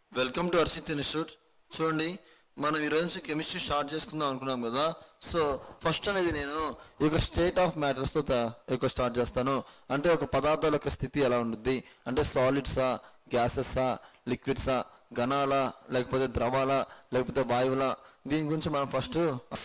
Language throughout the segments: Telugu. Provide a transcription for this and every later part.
వెల్కమ్ టు అర్షిత్ ఇన్స్టిట్యూట్ చూడండి మనం ఈరోజు నుంచి కెమిస్ట్రీ స్టార్ట్ చేసుకుందాం అనుకున్నాం కదా సో ఫస్ట్ అనేది నేను ఈ యొక్క స్టేట్ ఆఫ్ మ్యాటర్స్తో యొక్క స్టార్ట్ చేస్తాను అంటే ఒక పదార్థాల యొక్క స్థితి ఎలా ఉంటుంది అంటే సాలిడ్సా గ్యాసెస్సా లిక్విడ్సా ఘనాలా లేకపోతే ద్రవాలా లేకపోతే వాయువులా దీని గురించి మనం ఫస్ట్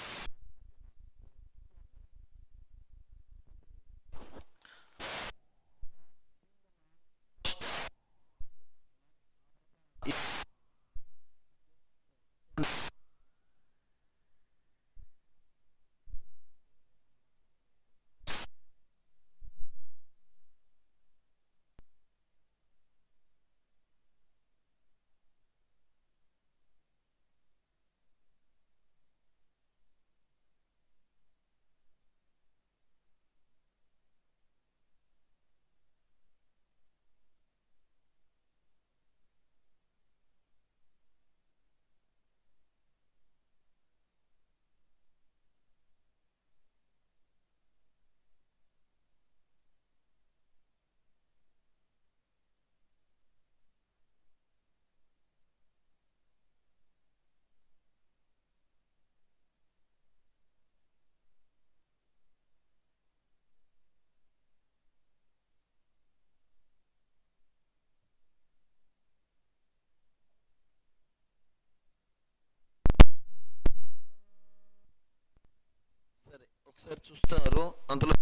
సరే ఒకసారి చూస్తారు అంతలో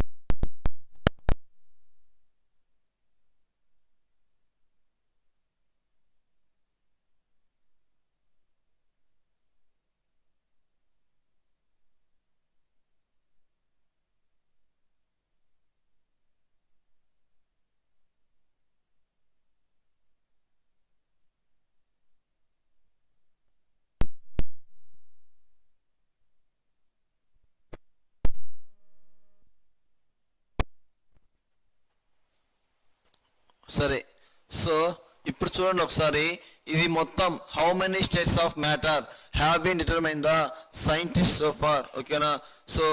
సరే సో ఇప్పుడు చూడండి ఒకసారి ఇది మొత్తం how many states of matter have been determine the scientist so far ఓకేనా so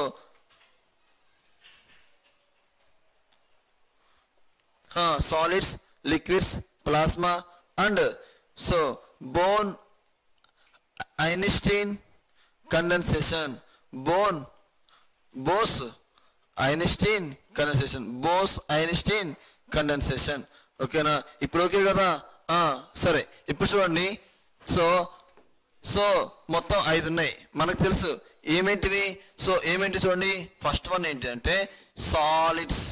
solids liquids plasma and so Bose Einstein condensation Bose Bose Einstein condensation Bose Einstein condensation ఓకేనా ఇప్పుడు ఓకే కదా ఆ, సరే ఇప్పుడు చూడండి సో సో మొత్తం ఐదు ఉన్నాయి మనకు తెలుసు ఏమేంటివి సో ఏమేంటి చూడండి ఫస్ట్ వన్ ఏంటి అంటే సాలిడ్స్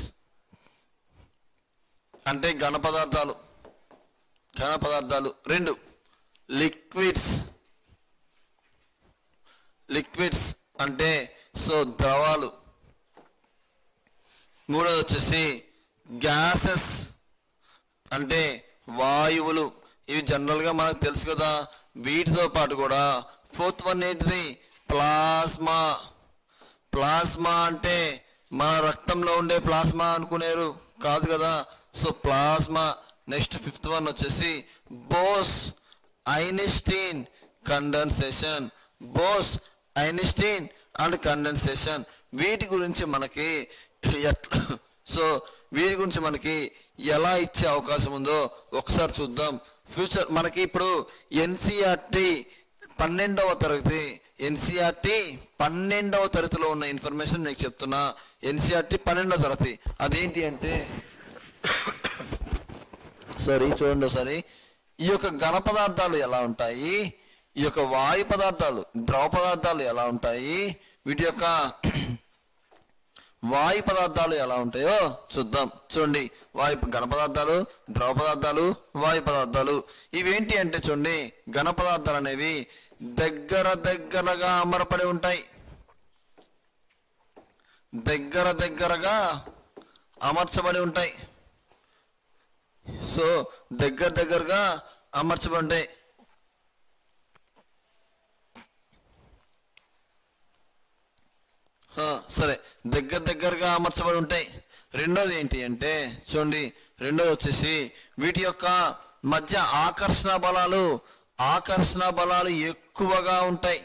అంటే ఘన పదార్థాలు ఘన పదార్థాలు రెండు లిక్విడ్స్ లిక్విడ్స్ అంటే సో ద్రవాలు మూడోది వచ్చేసి గ్యాసెస్ అంటే వాయువులు ఇవి జనరల్గా మనకు తెలుసు కదా వీటితో పాటు కూడా ఫోర్త్ వన్ ఏంటిది ప్లాస్మా ప్లాస్మా అంటే మన రక్తంలో ఉండే ప్లాస్మా అనుకునేరు కాదు కదా so plasma next fifth one వచ్చేసి Bose Einstein condensation Bose Einstein and condensation వీటి గురించి మనకి ఎట్లా సో వీటి గురించి మనకి ఎలా ఇచ్చే అవకాశం ఉందో ఒకసారి చూద్దాం ఫ్యూచర్ మనకి ఇప్పుడు ఎన్సిఆర్టి పన్నెండవ తరగతి ఎన్సిఆర్టి పన్నెండవ తరగతిలో ఉన్న ఇన్ఫర్మేషన్ మీకు చెప్తున్నా ఎన్సిఆర్టి పన్నెండవ తరగతి అదేంటి అంటే సారీ చూడండి ఒకసారి ఈ యొక్క ఘన పదార్థాలు ఎలా ఉంటాయి ఈ యొక్క వాయు పదార్థాలు ద్రవ పదార్థాలు ఎలా ఉంటాయి వీటి యొక్క వాయు పదార్థాలు ఎలా ఉంటాయో చూద్దాం చూడండి వాయు ఘన పదార్థాలు ద్రవ పదార్థాలు వాయు పదార్థాలు ఇవేంటి అంటే చూడండి ఘన పదార్థాలు అనేవి దగ్గర దగ్గరగా అమరపడి ఉంటాయి దగ్గర దగ్గరగా అమర్చబడి ఉంటాయి సో దగ్గర దగ్గరగా అమర్చబడి ఉంటాయి ఆ, సరే దగ్గర దగ్గరగా అమర్చబడి ఉంటాయి రెండోది ఏంటి అంటే చూడండి రెండోది వచ్చేసి వీటి యొక్క మధ్య ఆకర్షణ బలాలు ఆకర్షణ బలాలు ఎక్కువగా ఉంటాయి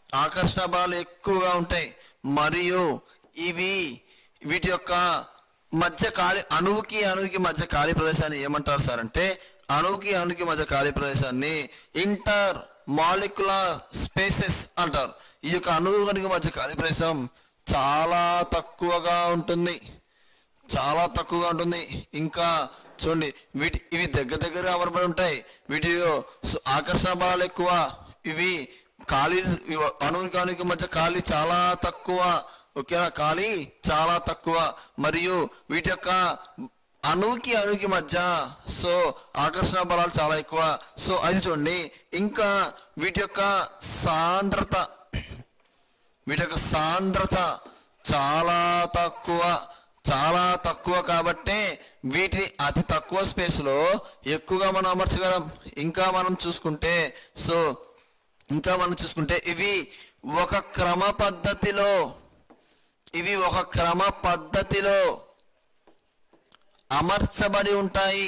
ఆకర్షణ బలాలు ఎక్కువగా ఉంటాయి మరియు ఇవి వీటి యొక్క మధ్య ఖాళీ అణువుకి అణువుకి మధ్య ఖాళీ ప్రదేశాన్ని ఏమంటారు సార్ అంటే అణువుకి అణువుకి మధ్య ఖాళీ ప్రదేశాన్ని ఇంటర్ మాలిక్యులర్ స్పేసెస్ అంటారు ఈ యొక్క అణువు కనుక మధ్య ఖాళీ ప్రదేశం చాలా తక్కువగా ఉంటుంది చాలా తక్కువగా ఉంటుంది ఇంకా చూడండి వీటి ఇవి దగ్గర దగ్గర అమరబడి ఉంటాయి వీటి సు- ఆకర్షణ బలాలు ఎక్కువ ఇవి ఖాళీ ఇవి అణువుకి అణువుకి మధ్య ఖాళీ చాలా తక్కువ ఓకేనా ఖాళీ చాలా తక్కువ మరియు వీటి యొక్క అణువుకి అణువుకి మధ్య సో ఆకర్షణ బలాలు చాలా ఎక్కువ సో అది చూడండి ఇంకా వీటి యొక్క సాంద్రత వీటి యొక్క సాంద్రత చాలా తక్కువ చాలా తక్కువ కాబట్టే వీటిని అతి తక్కువ స్పేస్లో ఎక్కువగా మనం అమర్చగలం ఇంకా మనం చూసుకుంటే సో ఇంకా మనం చూసుకుంటే ఇవి ఒక క్రమ పద్ధతిలో ఇవి ఒక క్రమ పద్ధతిలో అమర్చబడి ఉంటాయి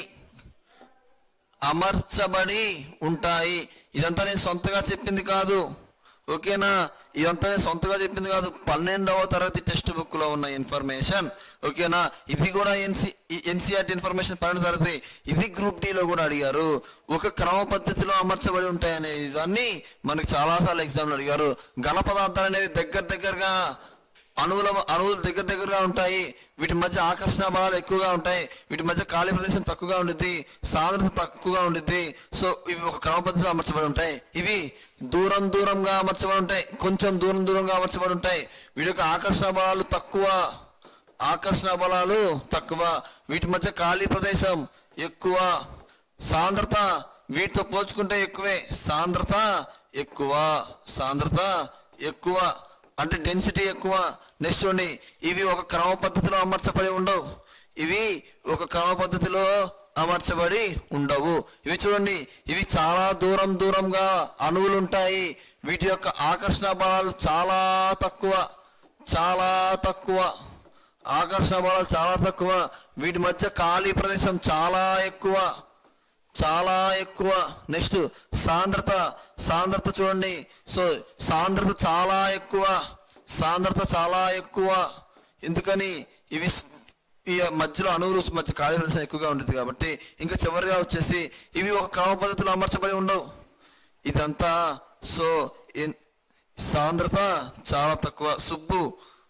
అమర్చబడి ఉంటాయి ఇదంతా నేను సొంతగా చెప్పింది కాదు ఓకేనా ఇదంతా నేను సొంతగా చెప్పింది కాదు పన్నెండవ తరగతి టెక్స్ట్ బుక్ లో ఉన్న ఇన్ఫర్మేషన్ ఓకేనా ఇది కూడా ఎన్సి ఎన్సీఆర్టీ ఇన్ఫర్మేషన్ పన్నెండు తరగతి ఇది గ్రూప్ డి లో కూడా అడిగారు ఒక క్రమ పద్ధతిలో అమర్చబడి ఉంటాయనే దాన్ని మనకి చాలాసార్లు ఎగ్జామ్లు అడిగారు ఘన పదార్థాలు అనేవి దగ్గర దగ్గరగా అణువుల అణువులు దగ్గర దగ్గరగా ఉంటాయి వీటి మధ్య ఆకర్షణ బలాలు ఎక్కువగా ఉంటాయి వీటి మధ్య ఖాళీ ప్రదేశం తక్కువగా ఉండిద్ది సాంద్రత తక్కువగా ఉండిద్ది సో ఇవి ఒక క్రమ పద్ధతిలో అమర్చబడి ఉంటాయి ఇవి దూరం దూరంగా అమర్చబడి ఉంటాయి కొంచెం దూరం దూరంగా అమర్చబడి ఉంటాయి వీటి యొక్క ఆకర్షణ బలాలు తక్కువ ఆకర్షణ బలాలు తక్కువ వీటి మధ్య ఖాళీ ప్రదేశం ఎక్కువ సాంద్రత వీటితో పోల్చుకుంటే ఎక్కువే సాంద్రత ఎక్కువ సాంద్రత ఎక్కువ అంటే డెన్సిటీ ఎక్కువ నెక్స్ట్ చూడండి ఇవి ఒక క్రమ పద్ధతిలో అమర్చబడి ఉండవు ఇవి ఒక క్రమ పద్ధతిలో అమర్చబడి ఉండవు ఇవి చూడండి ఇవి చాలా దూరం దూరంగా అణువులు ఉంటాయి వీటి యొక్క ఆకర్షణ బలాలు చాలా తక్కువ చాలా తక్కువ ఆకర్షణ బలాలు చాలా తక్కువ వీటి మధ్య ఖాళీ ప్రదేశం చాలా ఎక్కువ చాలా ఎక్కువ నెక్స్ట్ సాంద్రత సాంద్రత చూడండి సో సాంద్రత చాలా ఎక్కువ సాంద్రత చాలా ఎక్కువ ఎందుకని ఇవి స్- ఈ మధ్యలో అణువులు మధ్య ఖాళీ ప్రదేశం ఎక్కువగా ఉంటుంది కాబట్టి ఇంకా చివరిగా వచ్చేసి ఇవి ఒక క్రమ పద్ధతిలో అమర్చబడి ఉండవు ఇదంతా సో ఎన్- సాంద్రత చాలా తక్కువ సుబ్బు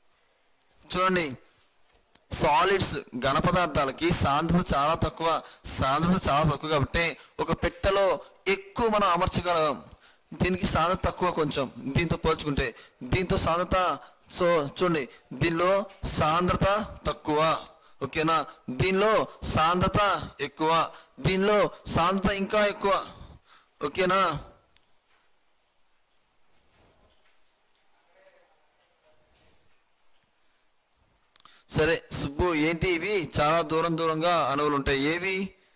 చూడండి సాలిడ్స్ ఘన పదార్థాలకి సాంద్రత చాలా తక్కువ సాంద్రత చాలా తక్కువ కాబట్టి ఒక పెట్టెలో ఎక్కువ మనం అమర్చగలం దీనికి సాంద్రత తక్కువ కొంచెం దీంతో పోల్చుకుంటే దీంతో సాంద్రత సో చూడండి దీనిలో సాంద్రత తక్కువ ఓకేనా దీనిలో సాంద్రత ఎక్కువ దీనిలో సాంద్రత ఇంకా ఎక్కువ ఓకేనా సరే సుబ్బు ఏంటి ఇవి చాలా దూరం దూరంగా అణువులు ఉంటాయి ఏవి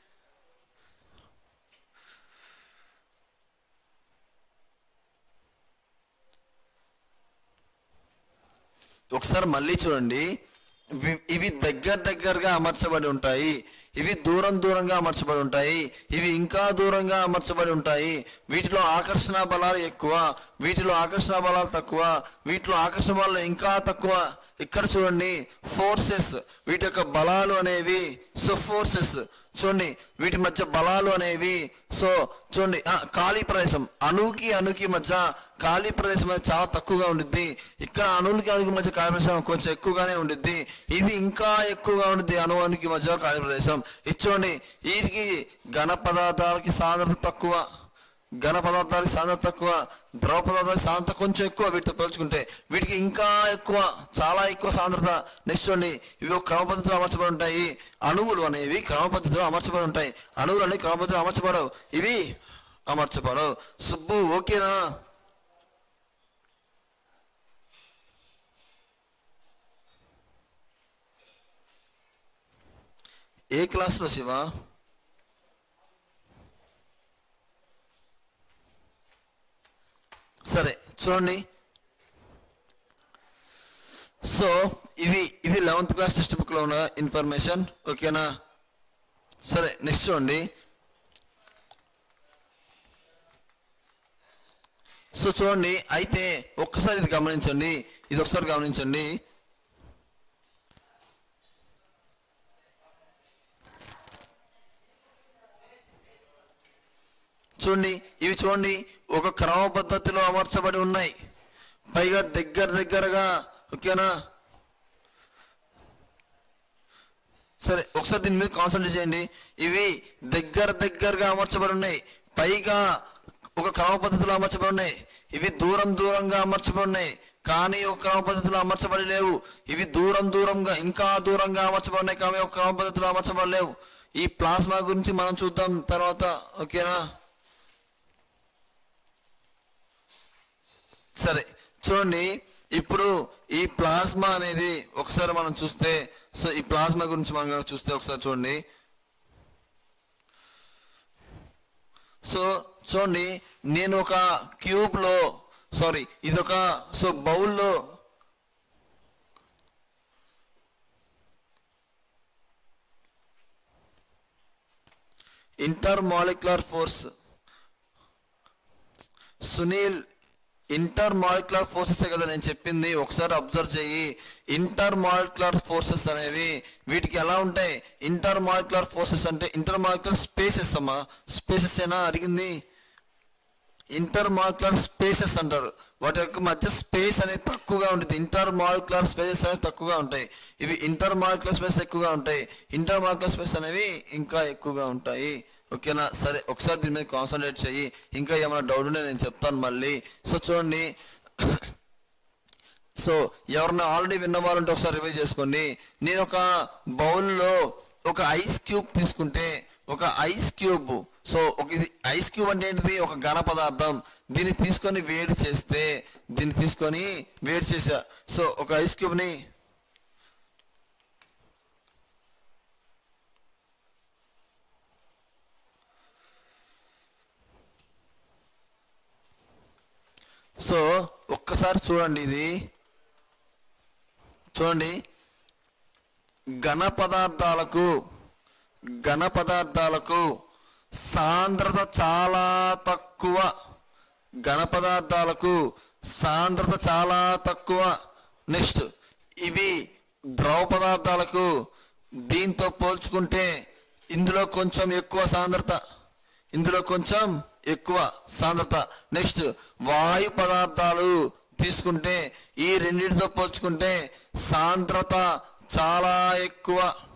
ఒకసారి మళ్ళీ చూడండి ఇవి- ఇవి దగ్గర దగ్గరగా అమర్చబడి ఉంటాయి ఇవి దూరం దూరంగా అమర్చబడి ఉంటాయి ఇవి ఇంకా దూరంగా అమర్చబడి ఉంటాయి వీటిలో ఆకర్షణ బలాలు ఎక్కువ వీటిలో ఆకర్షణ బలాలు తక్కువ వీటిలో ఆకర్షణ బలాలు ఇంకా తక్కువ ఇక్కడ చూడండి ఫోర్సెస్ వీటి యొక్క బలాలు అనేవి సో ఫోర్సెస్ చూడండి వీటి మధ్య బలాలు అనేవి సో చూడండి ఆ, ఖాళీ ప్రదేశం అణువుకి అణువుకి మధ్య ఖాళీ ప్రదేశం అనేది చాలా తక్కువగా ఉండిద్ది ఇక్కడ అణువులకి అణువుకి మధ్య ఖాళీ ప్రదేశం కొంచెం ఎక్కువగానే ఉండిద్ది ఇది ఇంకా ఎక్కువగా ఉండిద్ది అణువానికి మధ్య ఖాళీ ప్రదేశం ఇది చూడండి వీటికి ఘన పదార్థాలకి సాంద్రత తక్కువ ఘన పదార్థాలకి సాంద్రత తక్కువ ద్రవ పదార్థాలకి సాంద్రత కొంచెం ఎక్కువ వీటితో పోల్చుకుంటే వీటికి ఇంకా ఎక్కువ చాలా ఎక్కువ సాంద్రత నెక్స్ట్ చూడండి ఇవి ఒక క్రమ పద్ధతిలో అమర్చబడి ఉంటాయి అణువులు అనేవి క్రమ పద్ధతిలో అమర్చబడి ఉంటాయి అణువులు అనేవి క్రమ పద్ధతిలో అమర్చబడవు ఇవి అమర్చబడవు సుబ్బు ఓకేనా ఏ క్లాస్లో శివ సరే చూడండి సో ఇది ఇది లెవెంత్ క్లాస్ టెక్స్ట్ బుక్లో ఉన్న ఇన్ఫర్మేషన్ ఓకేనా సరే నెక్స్ట్ చూడండి సో చూడండి అయితే ఒక్కసారి ఇది గమనించండి ఇది ఒకసారి గమనించండి చూడండి ఇవి చూడండి ఒక క్రమ పద్ధతిలో అమర్చబడి ఉన్నాయి పైగా దగ్గర దగ్గరగా ఓకేనా సరే ఒకసారి దీని మీద కాన్సన్ట్రేట్ చేయండి ఇవి దగ్గర దగ్గరగా అమర్చబడి ఉన్నాయి పైగా ఒక క్రమ పద్ధతిలో అమర్చబడి ఉన్నాయి ఇవి దూరం దూరంగా అమర్చబడి ఉన్నాయి కానీ ఒక క్రమ పద్ధతిలో అమర్చబడి లేవు ఇవి దూరం దూరంగా ఇంకా దూరంగా అమర్చబడి ఉన్నాయి కానీ ఒక క్రమ పద్ధతిలో అమర్చబడి లేవు ఈ ప్లాస్మా గురించి మనం చూద్దాం తర్వాత ఓకేనా సరే చూడండి ఇప్పుడు ఈ ప్లాస్మా అనేది ఒకసారి మనం చూస్తే సో ఈ ప్లాస్మా గురించి మనం కనుక చూస్తే ఒకసారి చూడండి సో చూడండి నేను ఒక క్యూబ్ లో సారీ ఇదొక సో బౌల్లో intermolecular force Sunil intermolecular forces కదా నేను చెప్పింది ఒకసారి అబ్జర్వ్ చెయ్యి ఇంటర్ మాలిక్యులర్ ఫోర్సెస్ అనేవి వీటికి ఎలా ఉంటాయి ఇంటర్ మాలిక్యులర్ ఫోర్సెస్ అంటే ఇంటర్ మాలిక్యులర్ స్పేసెస్ అమ్మా స్పేసెస్ ఏనా అడిగింది ఇంటర్ మాలిక్యులర్ స్పేసెస్ అంటారు వాటి యొక్క మధ్య స్పేస్ అనేది తక్కువగా ఉంటుంది ఇంటర్ మాలిక్యులర్ స్పేసెస్ అనేవి తక్కువగా ఉంటాయి ఇవి ఇంటర్ మాలిక్యులర్ స్పేస్ ఎక్కువగా ఉంటాయి ఇంటర్ మాలిక్యులర్ స్పేస్ అనేవి ఇంకా ఎక్కువగా ఉంటాయి ఓకేనా సరే ఒకసారి దీని మీద కాన్సన్ట్రేట్ చెయ్యి ఇంకా ఏమైనా డౌట్ ఉంటే నేను చెప్తాను మళ్ళీ సో చూడండి సో ఎవరన్నా ఆల్రెడీ విన్న వాళ్ళంటే ఒకసారి రివైజ్ చేసుకోండి నేను ఒక బౌల్లో ఒక ఐస్ క్యూబ్ తీసుకుంటే ఒక ఐస్ క్యూబ్ సో ఒక ఇది ఐస్ క్యూబ్ అంటే ఏంటిది ఒక ఘన పదార్థం దీన్ని తీసుకొని వేడి చేస్తే దీన్ని తీసుకొని వేడి చేసా సో ఒక ఐస్ క్యూబ్ని సో ఒక్కసారి చూడండి ఇది చూడండి ఘన పదార్థాలకు ఘన పదార్థాలకు సాంద్రత చాలా తక్కువ ఘన పదార్థాలకు సాంద్రత చాలా తక్కువ నెక్స్ట్ ఇవి ద్రవ పదార్థాలకు దీంతో పోల్చుకుంటే ఇందులో కొంచెం ఎక్కువ సాంద్రత ఇందులో కొంచెం ఎక్కువ సాంద్రత నెక్స్ట్ వాయు పదార్థాలు తీసుకుంటే ఈ రెండింటితో పోల్చుకుంటే సాంద్రత చాలా ఎక్కువ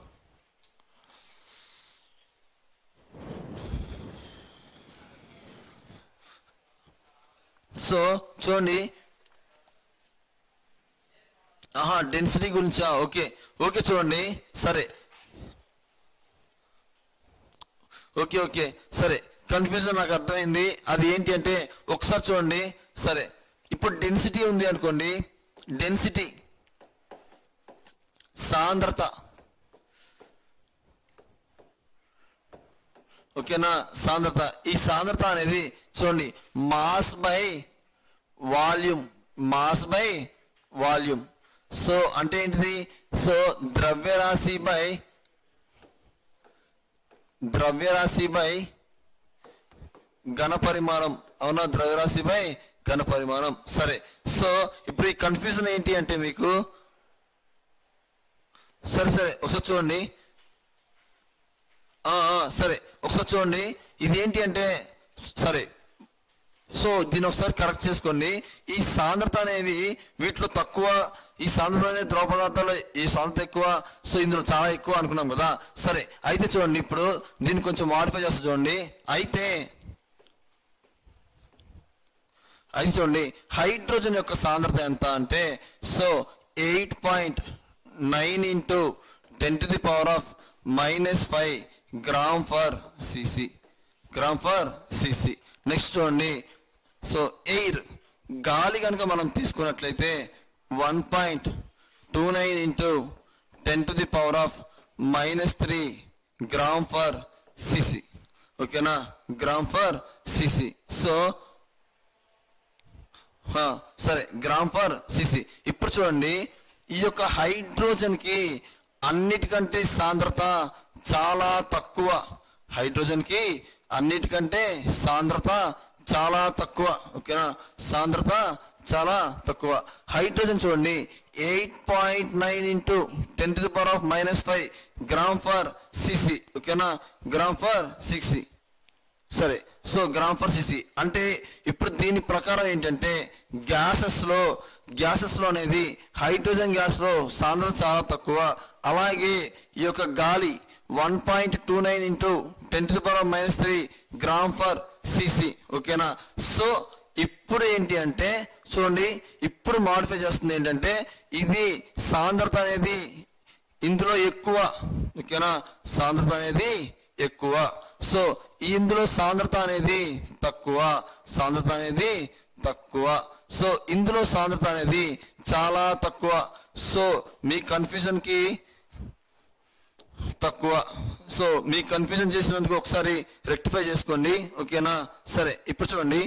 సో చూడండి ఆహా డెన్సిటీ గురించా ఓకే ఓకే చూడండి సరే ఓకే ఓకే సరే కన్ఫ్యూజన్ నాకు అర్థమైంది అది ఏంటి అంటే ఒకసారి చూడండి సరే ఇప్పుడు డెన్సిటీ ఉంది అనుకోండి డెన్సిటీ సాంద్రత ఓకేనా సాంద్రత ఈ సాంద్రత అనేది చూడండి mass by volume mass by volume so అంటే ఏంటిది సో ద్రవ్యరాశి బై ద్రవ్యరాశి బై ఘన పరిమాణం అవునా ద్రవ్యరాశి బై ఘన పరిమాణం సరే సో ఇప్పుడు ఈ కన్ఫ్యూజన్ ఏంటి అంటే మీకు సరే సరే ఒకసారి చూడండి ఆ, ఆ, సరే ఒకసారి చూడండి ఇది ఏంటి అంటే సరే సో దీన్ని ఒకసారి కరెక్ట్ చేసుకోండి ఈ సాంద్రత అనేవి వీటిలో తక్కువ ఈ సాంద్రత అనేది ద్రవ పదార్థాలు ఈ సాంద్రత ఎక్కువ సో ఇందులో చాలా ఎక్కువ అనుకున్నాం కదా సరే అయితే చూడండి ఇప్పుడు దీన్ని కొంచెం మాడిఫై చేస్తా చూడండి అయితే అయితే చూడండి హైడ్రోజన్ యొక్క సాంద్రత ఎంత అంటే so eight point nine into ten to the power of minus five gram per cc gram per cc next చూడండి సో ఎయిర్ గాలి కనుక మనం తీసుకున్నట్లయితే one point two nine into ten to the power of minus three gram per cc ఓకేనా గ్రామ్ ఫర్ సిసి సో హా, సరే గ్రామ్ ఫర్ సిసి ఇప్పుడు చూడండి ఈ యొక్క హైడ్రోజన్ కి అన్నిటికంటే సాంద్రత చాలా తక్కువ హైడ్రోజన్ కి అన్నిటికంటే సాంద్రత చాలా తక్కువ ఓకేనా సాంద్రత చాలా తక్కువ హైడ్రోజన్ చూడండి eight point nine into ten to the power of minus five gram per cc ఓకేనా గ్రామ్ ఫర్ సిక్సి సరే సో గ్రామ్ ఫర్ సిసి అంటే ఇప్పుడు దీని ప్రకారం ఏంటంటే గ్యాసెస్లో గ్యాసెస్లో అనేది హైడ్రోజన్ గ్యాస్లో సాంద్రత చాలా తక్కువ అలాగే ఈ యొక్క గాలి one point two nine into ten to power minus three gram per cc ఓకేనా సో ఇప్పుడు ఏంటి అంటే చూడండి ఇప్పుడు మాడిఫై చేస్తుంది ఏంటంటే ఇది సాంద్రత అనేది ఇందులో ఎక్కువ ఓకేనా సాంద్రత అనేది ఎక్కువ సో ఇందులో సాంద్రత అనేది తక్కువ సాంద్రత అనేది తక్కువ సో ఇందులో సాంద్రత అనేది చాలా తక్కువ సో మీ కన్ఫ్యూజన్కి తక్కువ సో మీ కన్ఫ్యూజన్ చేసినందుకు ఒకసారి రెక్టిఫై చేసుకోండి ఓకేనా సరే ఇప్పుడు చూడండి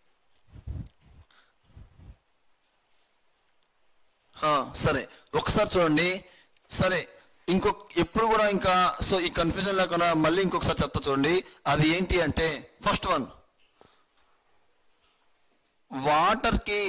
ఆ, సరే ఒకసారి చూడండి సరే ఇంకొక ఎప్పుడు కూడా ఇంకా సో ఈ కన్ఫ్యూజన్ లేకుండా మళ్ళీ ఇంకొకసారి చెప్తా చూడండి అది ఏంటి అంటే ఫస్ట్ వన్ వాటర్కి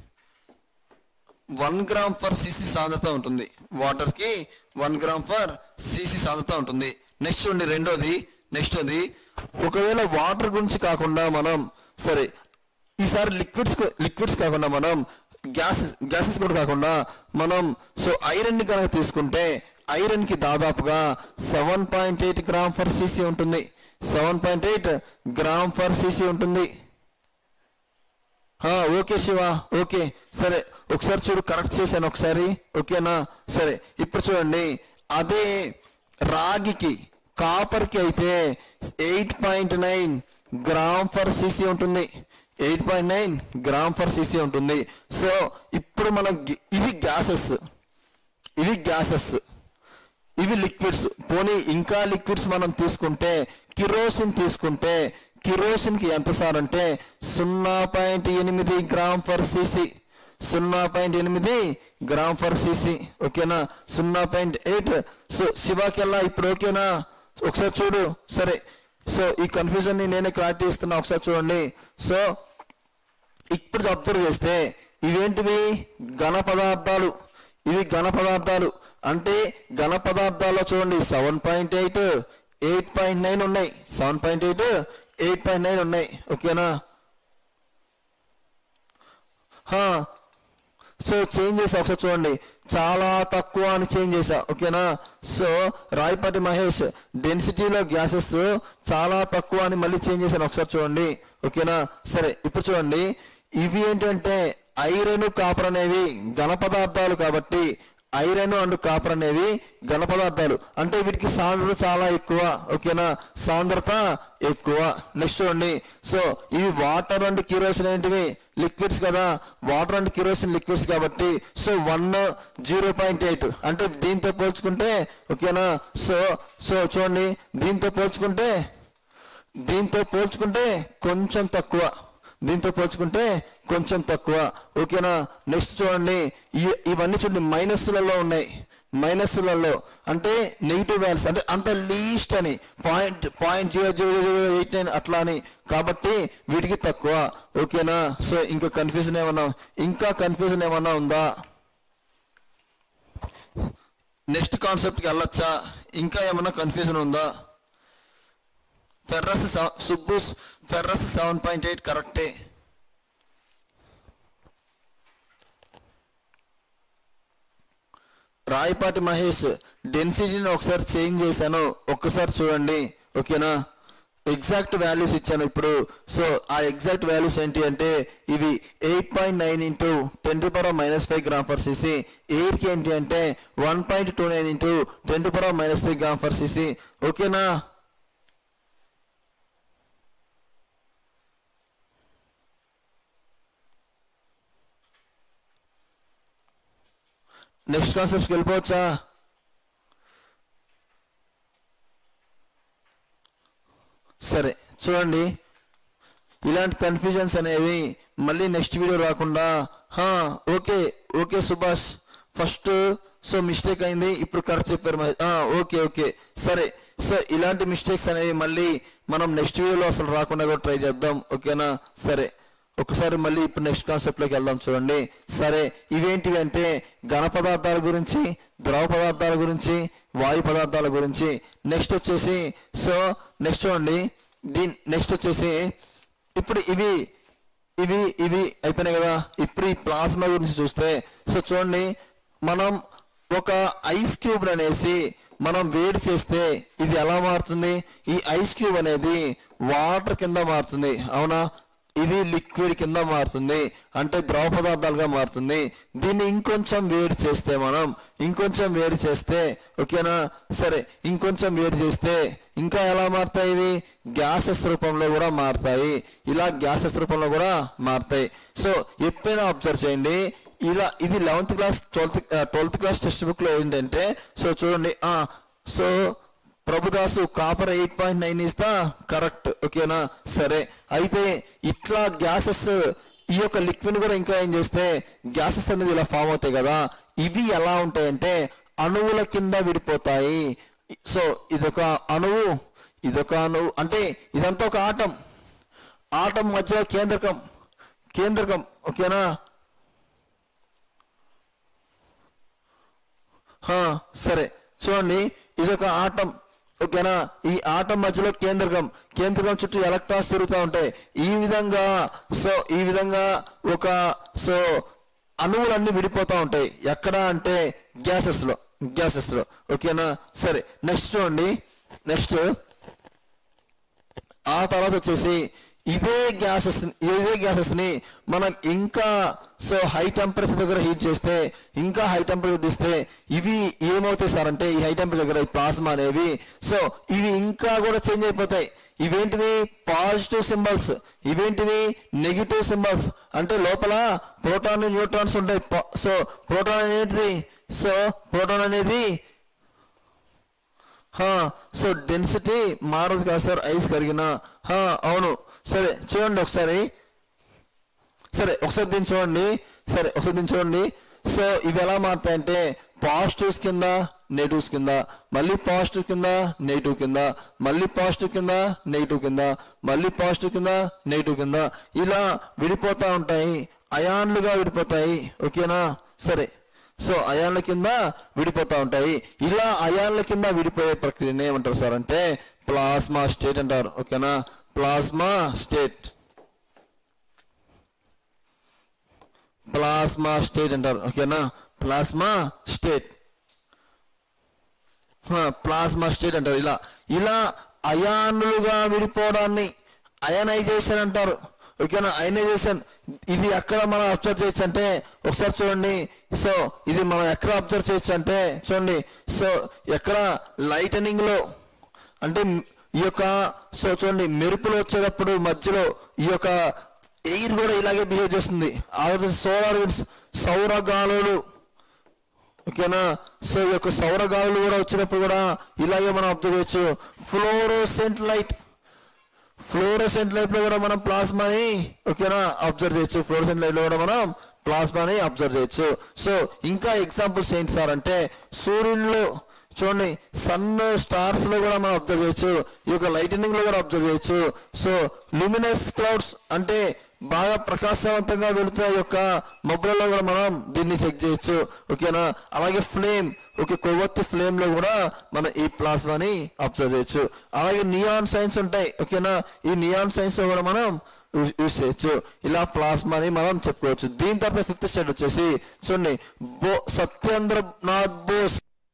వన్ గ్రామ్ ఫర్ సిసి సాంద్రత ఉంటుంది వాటర్కి వన్ గ్రామ్ ఫర్ సిసి సాంద్రత ఉంటుంది నెక్స్ట్ చూడండి రెండోది నెక్స్ట్ అది ఒకవేళ వాటర్ గురించి కాకుండా మనం సరే ఈసారి లిక్విడ్స్ లిక్విడ్స్ కాకుండా మనం గ్యాసెస్ గ్యాసెస్ కూడా కాకుండా మనం సో ఐరన్ కనుక తీసుకుంటే ఐరన్ కి దాదాపుగా seven point eight gram per cc ఉంటుంది seven point eight gram per cc ఉంటుంది ఆ, ఓకే శివ ఓకే సరే ఒకసారి చూడు కరెక్ట్ చేశాను ఒకసారి ఓకేనా సరే ఇప్పుడు చూడండి అదే రాగికి కాపర్కి అయితే eight point nine gram per cc ఉంటుంది eight point nine gram per cc ఉంటుంది సో ఇప్పుడు మనం గి- ఇవి గ్యాసెస్ ఇవి గ్యాసెస్ ఇవి లిక్విడ్స్ పోనీ ఇంకా లిక్విడ్స్ మనం తీసుకుంటే కిరోసిన్ తీసుకుంటే కిరోసిన్ కి ఎంత సార్ అంటే సున్నా పాయింట్ ఎనిమిది గ్రామ్ ఫర్ సిసి సున్నా పాయింట్ ఎనిమిది గ్రామ్ ఫర్ సిసి ఓకేనా సున్నా పాయింట్ ఎయిట్ సో శివాకెల్లా ఇప్పుడు ఓకేనా ఒకసారి చూడు సరే సో ఈ కన్ఫ్యూజన్ ని నేనే క్లారిటీ ఇస్తున్నా ఒకసారి చూడండి సో ఇప్పుడు అబ్జర్వ్ చేస్తే ఇవేంటివి ఘన పదార్థాలు ఇవి ఘన పదార్థాలు అంటే ఘన పదార్థాల్లో చూడండి seven point eight eight point nine ఉన్నాయి seven point eight eight point nine ఉన్నాయి ఓకేనా హా, సో చేంజ్ చేసా ఒకసారి చూడండి చాలా తక్కువ అని చేంజ్ చేసా ఓకేనా సో రాయపాటి మహేష్ డెన్సిటీలో గ్యాసెస్ చాలా తక్కువ అని మళ్ళీ చేంజ్ చేశాను ఒకసారి చూడండి ఓకేనా సరే ఇప్పుడు చూడండి ఇవి ఏంటంటే ఐరన్ కాపర్ అనేవి ఘన పదార్థాలు కాబట్టి ఐరన్ అండ్ కాపర్ అనేవి ఘన పదార్థాలు అంటే వీటికి సాంద్రత చాలా ఎక్కువ ఓకేనా సాంద్రత ఎక్కువ నెక్స్ట్ చూడండి సో ఇవి వాటర్ అండ్ కిరోసిన్ ఏంటివి లిక్విడ్స్ కదా వాటర్ అండ్ కిరోసిన్ లిక్విడ్స్ కాబట్టి so one zero point eight అంటే దీంతో పోల్చుకుంటే ఓకేనా సో సో చూడండి దీంతో పోల్చుకుంటే దీంతో పోల్చుకుంటే కొంచెం తక్కువ దీంతో పోల్చుకుంటే కొంచెం తక్కువ ఓకేనా నెక్స్ట్ చూడండి ఇ- ఇవన్నీ చూడండి మైనస్లలో ఉన్నాయి మైనస్లలో అంటే నెగిటివ్ వాల్యూస్ అంటే అంత లీస్ట్ అని point point zero zero zero eight nine అట్లా అని కాబట్టి వీటికి తక్కువ ఓకేనా సో ఇంకా కన్ఫ్యూజన్ ఏమన్నా ఇంకా కన్ఫ్యూజన్ ఏమన్నా ఉందా నెక్స్ట్ కాన్సెప్ట్కి వెళ్ళొచ్చా ఇంకా ఏమన్నా కన్ఫ్యూజన్ ఉందా ఫెర్రస్ సెవ- Subbu ferrous seven point eight కరెక్టే రాయపాటి మహేష్ డెన్సిటీని ఒకసారి చేంజ్ చేశాను ఒక్కసారి చూడండి ఓకేనా ఎగ్జాక్ట్ వాల్యూస్ ఇచ్చాను ఇప్పుడు సో ఆ ఎగ్జాక్ట్ వాల్యూస్ ఏంటి అంటే ఇవి eight point nine into ten to power minus five gram per cc ఎయిర్కి ఏంటి అంటే one point two nine into ten to power minus three gram per cc ఓకేనా నెక్స్ట్ కాన్సెప్ట్స్కి వెళ్ళిపోవచ్చా సరే చూడండి ఇలాంటి కన్ఫ్యూజన్స్ అనేవి మళ్ళీ నెక్స్ట్ వీడియో రాకుండా హా okay okay Subhash first so mistake అయింది ఇప్పుడు కరెక్ట్ చెప్పారు మహేష్. ఆ, ఓకే ఓకే సరే సో ఇలాంటి మిస్టేక్స్ అనేవి మళ్ళీ మనం నెక్స్ట్ వీడియోలో అసలు రాకుండా కూడా ట్రై చేద్దాం ఓకేనా సరే ఒకసారి మళ్ళీ ఇప్పుడు నెక్స్ట్ కాన్సెప్ట్లోకి వెళ్దాం చూడండి సరే ఇవేంటివి అంటే ఘన పదార్థాల గురించి ద్రవ పదార్థాల గురించి వాయు పదార్థాల గురించి నెక్స్ట్ వచ్చేసి సో నెక్స్ట్ చూడండి దీని నెక్స్ట్ వచ్చేసి ఇప్పుడు ఇవి ఇవి ఇవి అయిపోయినాయి కదా ఇప్పుడు ఈ ప్లాస్మా గురించి చూస్తే సో చూడండి మనం ఒక ఐస్ క్యూబ్ అనేసి మనం వేడి చేస్తే ఇది ఎలా మారుతుంది ఈ ఐస్ క్యూబ్ అనేది వాటర్ కింద మారుతుంది అవునా ఇది లిక్విడ్ కింద మారుతుంది అంటే ద్రవ పదార్థాలుగా మారుతుంది దీన్ని ఇంకొంచెం వేడి చేస్తే మనం ఇంకొంచెం వేడి చేస్తే ఓకేనా సరే ఇంకొంచెం వేడి చేస్తే ఇంకా ఎలా మారుతాయి ఇవి గ్యాసెస్ రూపంలో కూడా మారుతాయి ఇలా గ్యాసెస్ రూపంలో కూడా మారుతాయి సో ఎప్పుడైనా అబ్జర్వ్ చేయండి ఇలా ఇది eleventh class twelfth twelfth class text book లో ఏంటంటే సో చూడండి ఆ so Prabhudasu copper eight point nine is the correct ఓకేనా సరే అయితే ఇట్లా గ్యాసెస్ ఈ యొక్క లిక్విడ్ కూడా ఇంకా ఏం చేస్తే గ్యాసెస్ అనేది ఇలా ఫామ్ అవుతాయి కదా ఇవి ఎలా ఉంటాయంటే అణువుల కింద విడిపోతాయి సో ఇదొక అణువు ఇదొక అణువు అంటే ఇదంతా ఒక ఆటం ఆటం మధ్యలో కేంద్రకం కేంద్రకం ఓకేనా హా, సరే చూడండి ఇది ఒక ఆటం ఓకేనా ఈ ఆటం మధ్యలో కేంద్రకం కేంద్రకం చుట్టూ ఎలక్ట్రాన్స్ తిరుగుతూ ఉంటాయి ఈ విధంగా సో ఈ విధంగా ఒక సో అణువులన్నీ విడిపోతూ ఉంటాయి ఎక్కడ అంటే గ్యాసెస్ లో గ్యాసెస్ లో ఓకేనా సరే నెక్స్ట్ చూడండి నెక్స్ట్ ఆ తర్వాత వచ్చేసి ఇదే గ్యాసెస్ ఇదే గ్యాసెస్ ని మనం ఇంకా సో హై టెంపరేచర్ దగ్గర హీట్ చేస్తే ఇంకా హై టెంపరేచర్ తీస్తే ఇవి ఏమవుతాయి సార్ అంటే ఈ హై టెంపరేచర్ దగ్గర ఈ ప్లాస్మా అనేవి సో ఇవి ఇంకా కూడా చేంజ్ అయిపోతాయి ఇవేంటివి పాజిటివ్ సింబల్స్ ఇవేంటివి నెగిటివ్ సింబల్స్ అంటే లోపల ప్రోటాన్ న్యూట్రాన్స్ ఉంటాయి ప- సో ప్రోటాన్ అనేది సో ప్రోటాన్ అనేది హా, సో డెన్సిటీ మారదు కదా సార్ ఐస్ కరిగిన హా, అవును సరే చూడండి ఒకసారి సరే ఒకసారి దీన్ని చూడండి సరే ఒకసారి దీన్ని చూడండి సో ఇవి ఎలా మారుతాయంటే పాజిటివ్స్ కింద నెగిటివ్స్ కింద మళ్ళీ పాజిటివ్ కింద నెగిటివ్ కింద మళ్ళీ పాజిటివ్ కింద నెగిటివ్ కింద మళ్ళీ పాజిటివ్ కింద నెగిటివ్ కింద ఇలా విడిపోతూ ఉంటాయి అయాన్లుగా విడిపోతాయి ఓకేనా సరే సో అయాన్ల కింద విడిపోతూ ఉంటాయి ఇలా అయాన్ల కింద విడిపోయే ప్రక్రియని ఏమంటారు సార్ అంటే ప్లాస్మా స్టేట్ అంటారు ఓకేనా ప్లాస్మా స్టేట్ ప్లాస్మా స్టేట్ అంటారు ఓకేనా ప్లాస్మా స్టేట్ ప్లాస్మా స్టేట్ అంటారు ఇలా ఇలా అయానులుగా విడిపోవడాన్ని అయనైజేషన్ అంటారు ఓకేనా అయనైజేషన్ ఇది ఎక్కడ మనం అబ్జర్వ్ చేయొచ్చు అంటే ఒకసారి చూడండి సో ఇది మనం ఎక్కడ అబ్జర్వ్ చేయొచ్చు అంటే చూడండి సో ఎక్కడ లైటనింగ్ లో అంటే ఈ యొక్క సో చూడండి మెరుపులు వచ్చేటప్పుడు మధ్యలో ఈ యొక్క ఎయిర్ కూడా ఇలాగే బిహేవ్ చేస్తుంది ఆ సోలార్ విండ్స్ సౌర గాలులు ఓకేనా సో ఈ యొక్క సౌర గాలులు కూడా వచ్చినప్పుడు కూడా ఇలాగే మనం అబ్జర్వ్ చేయొచ్చు ఫ్లోరోసెంట్ లైట్ ఫ్లోరోసెంట్ లైట్ లో కూడా మనం ప్లాస్మాని ఓకేనా అబ్జర్వ్ చేయొచ్చు ఫ్లోరోసెంట్ లైట్ లో కూడా మనం ప్లాస్మాని అబ్జర్వ్ చేయొచ్చు సో ఇంకా ఎగ్జాంపుల్స్ ఏంటి సార్ అంటే సూర్యునిలో చూడండి సన్ స్టార్స్ లో కూడా మనం అబ్జర్వ్ చేయొచ్చు ఈ యొక్క లైటనింగ్ లో కూడా అబ్జర్వ్ చేయొచ్చు సో లుమినస్ క్లౌడ్స్ అంటే బాగా ప్రకాశవంతంగా వెళుతున్న ఈ యొక్క మబ్బులలో కూడా మనం దీన్ని చెక్ చేయొచ్చు ఓకేనా అలాగే ఫ్లేమ్ ఓకే కొవ్వొత్తి ఫ్లేమ్ లో కూడా మనం ఈ ప్లాస్మాని అబ్జర్వ్ చేయొచ్చు అలాగే నియాన్ సైన్స్ ఉంటాయి ఓకేనా ఈ నియాన్ సైన్స్ లో కూడా మనం యూస్ యూస్ చేయొచ్చు ఇలా ప్లాస్మాని మనం చెప్పుకోవచ్చు దీని తర్వాత ఫిఫ్త్ స్టేట్ వచ్చేసి చూడండి బో సత్యేంద్రనాథ్ బోస్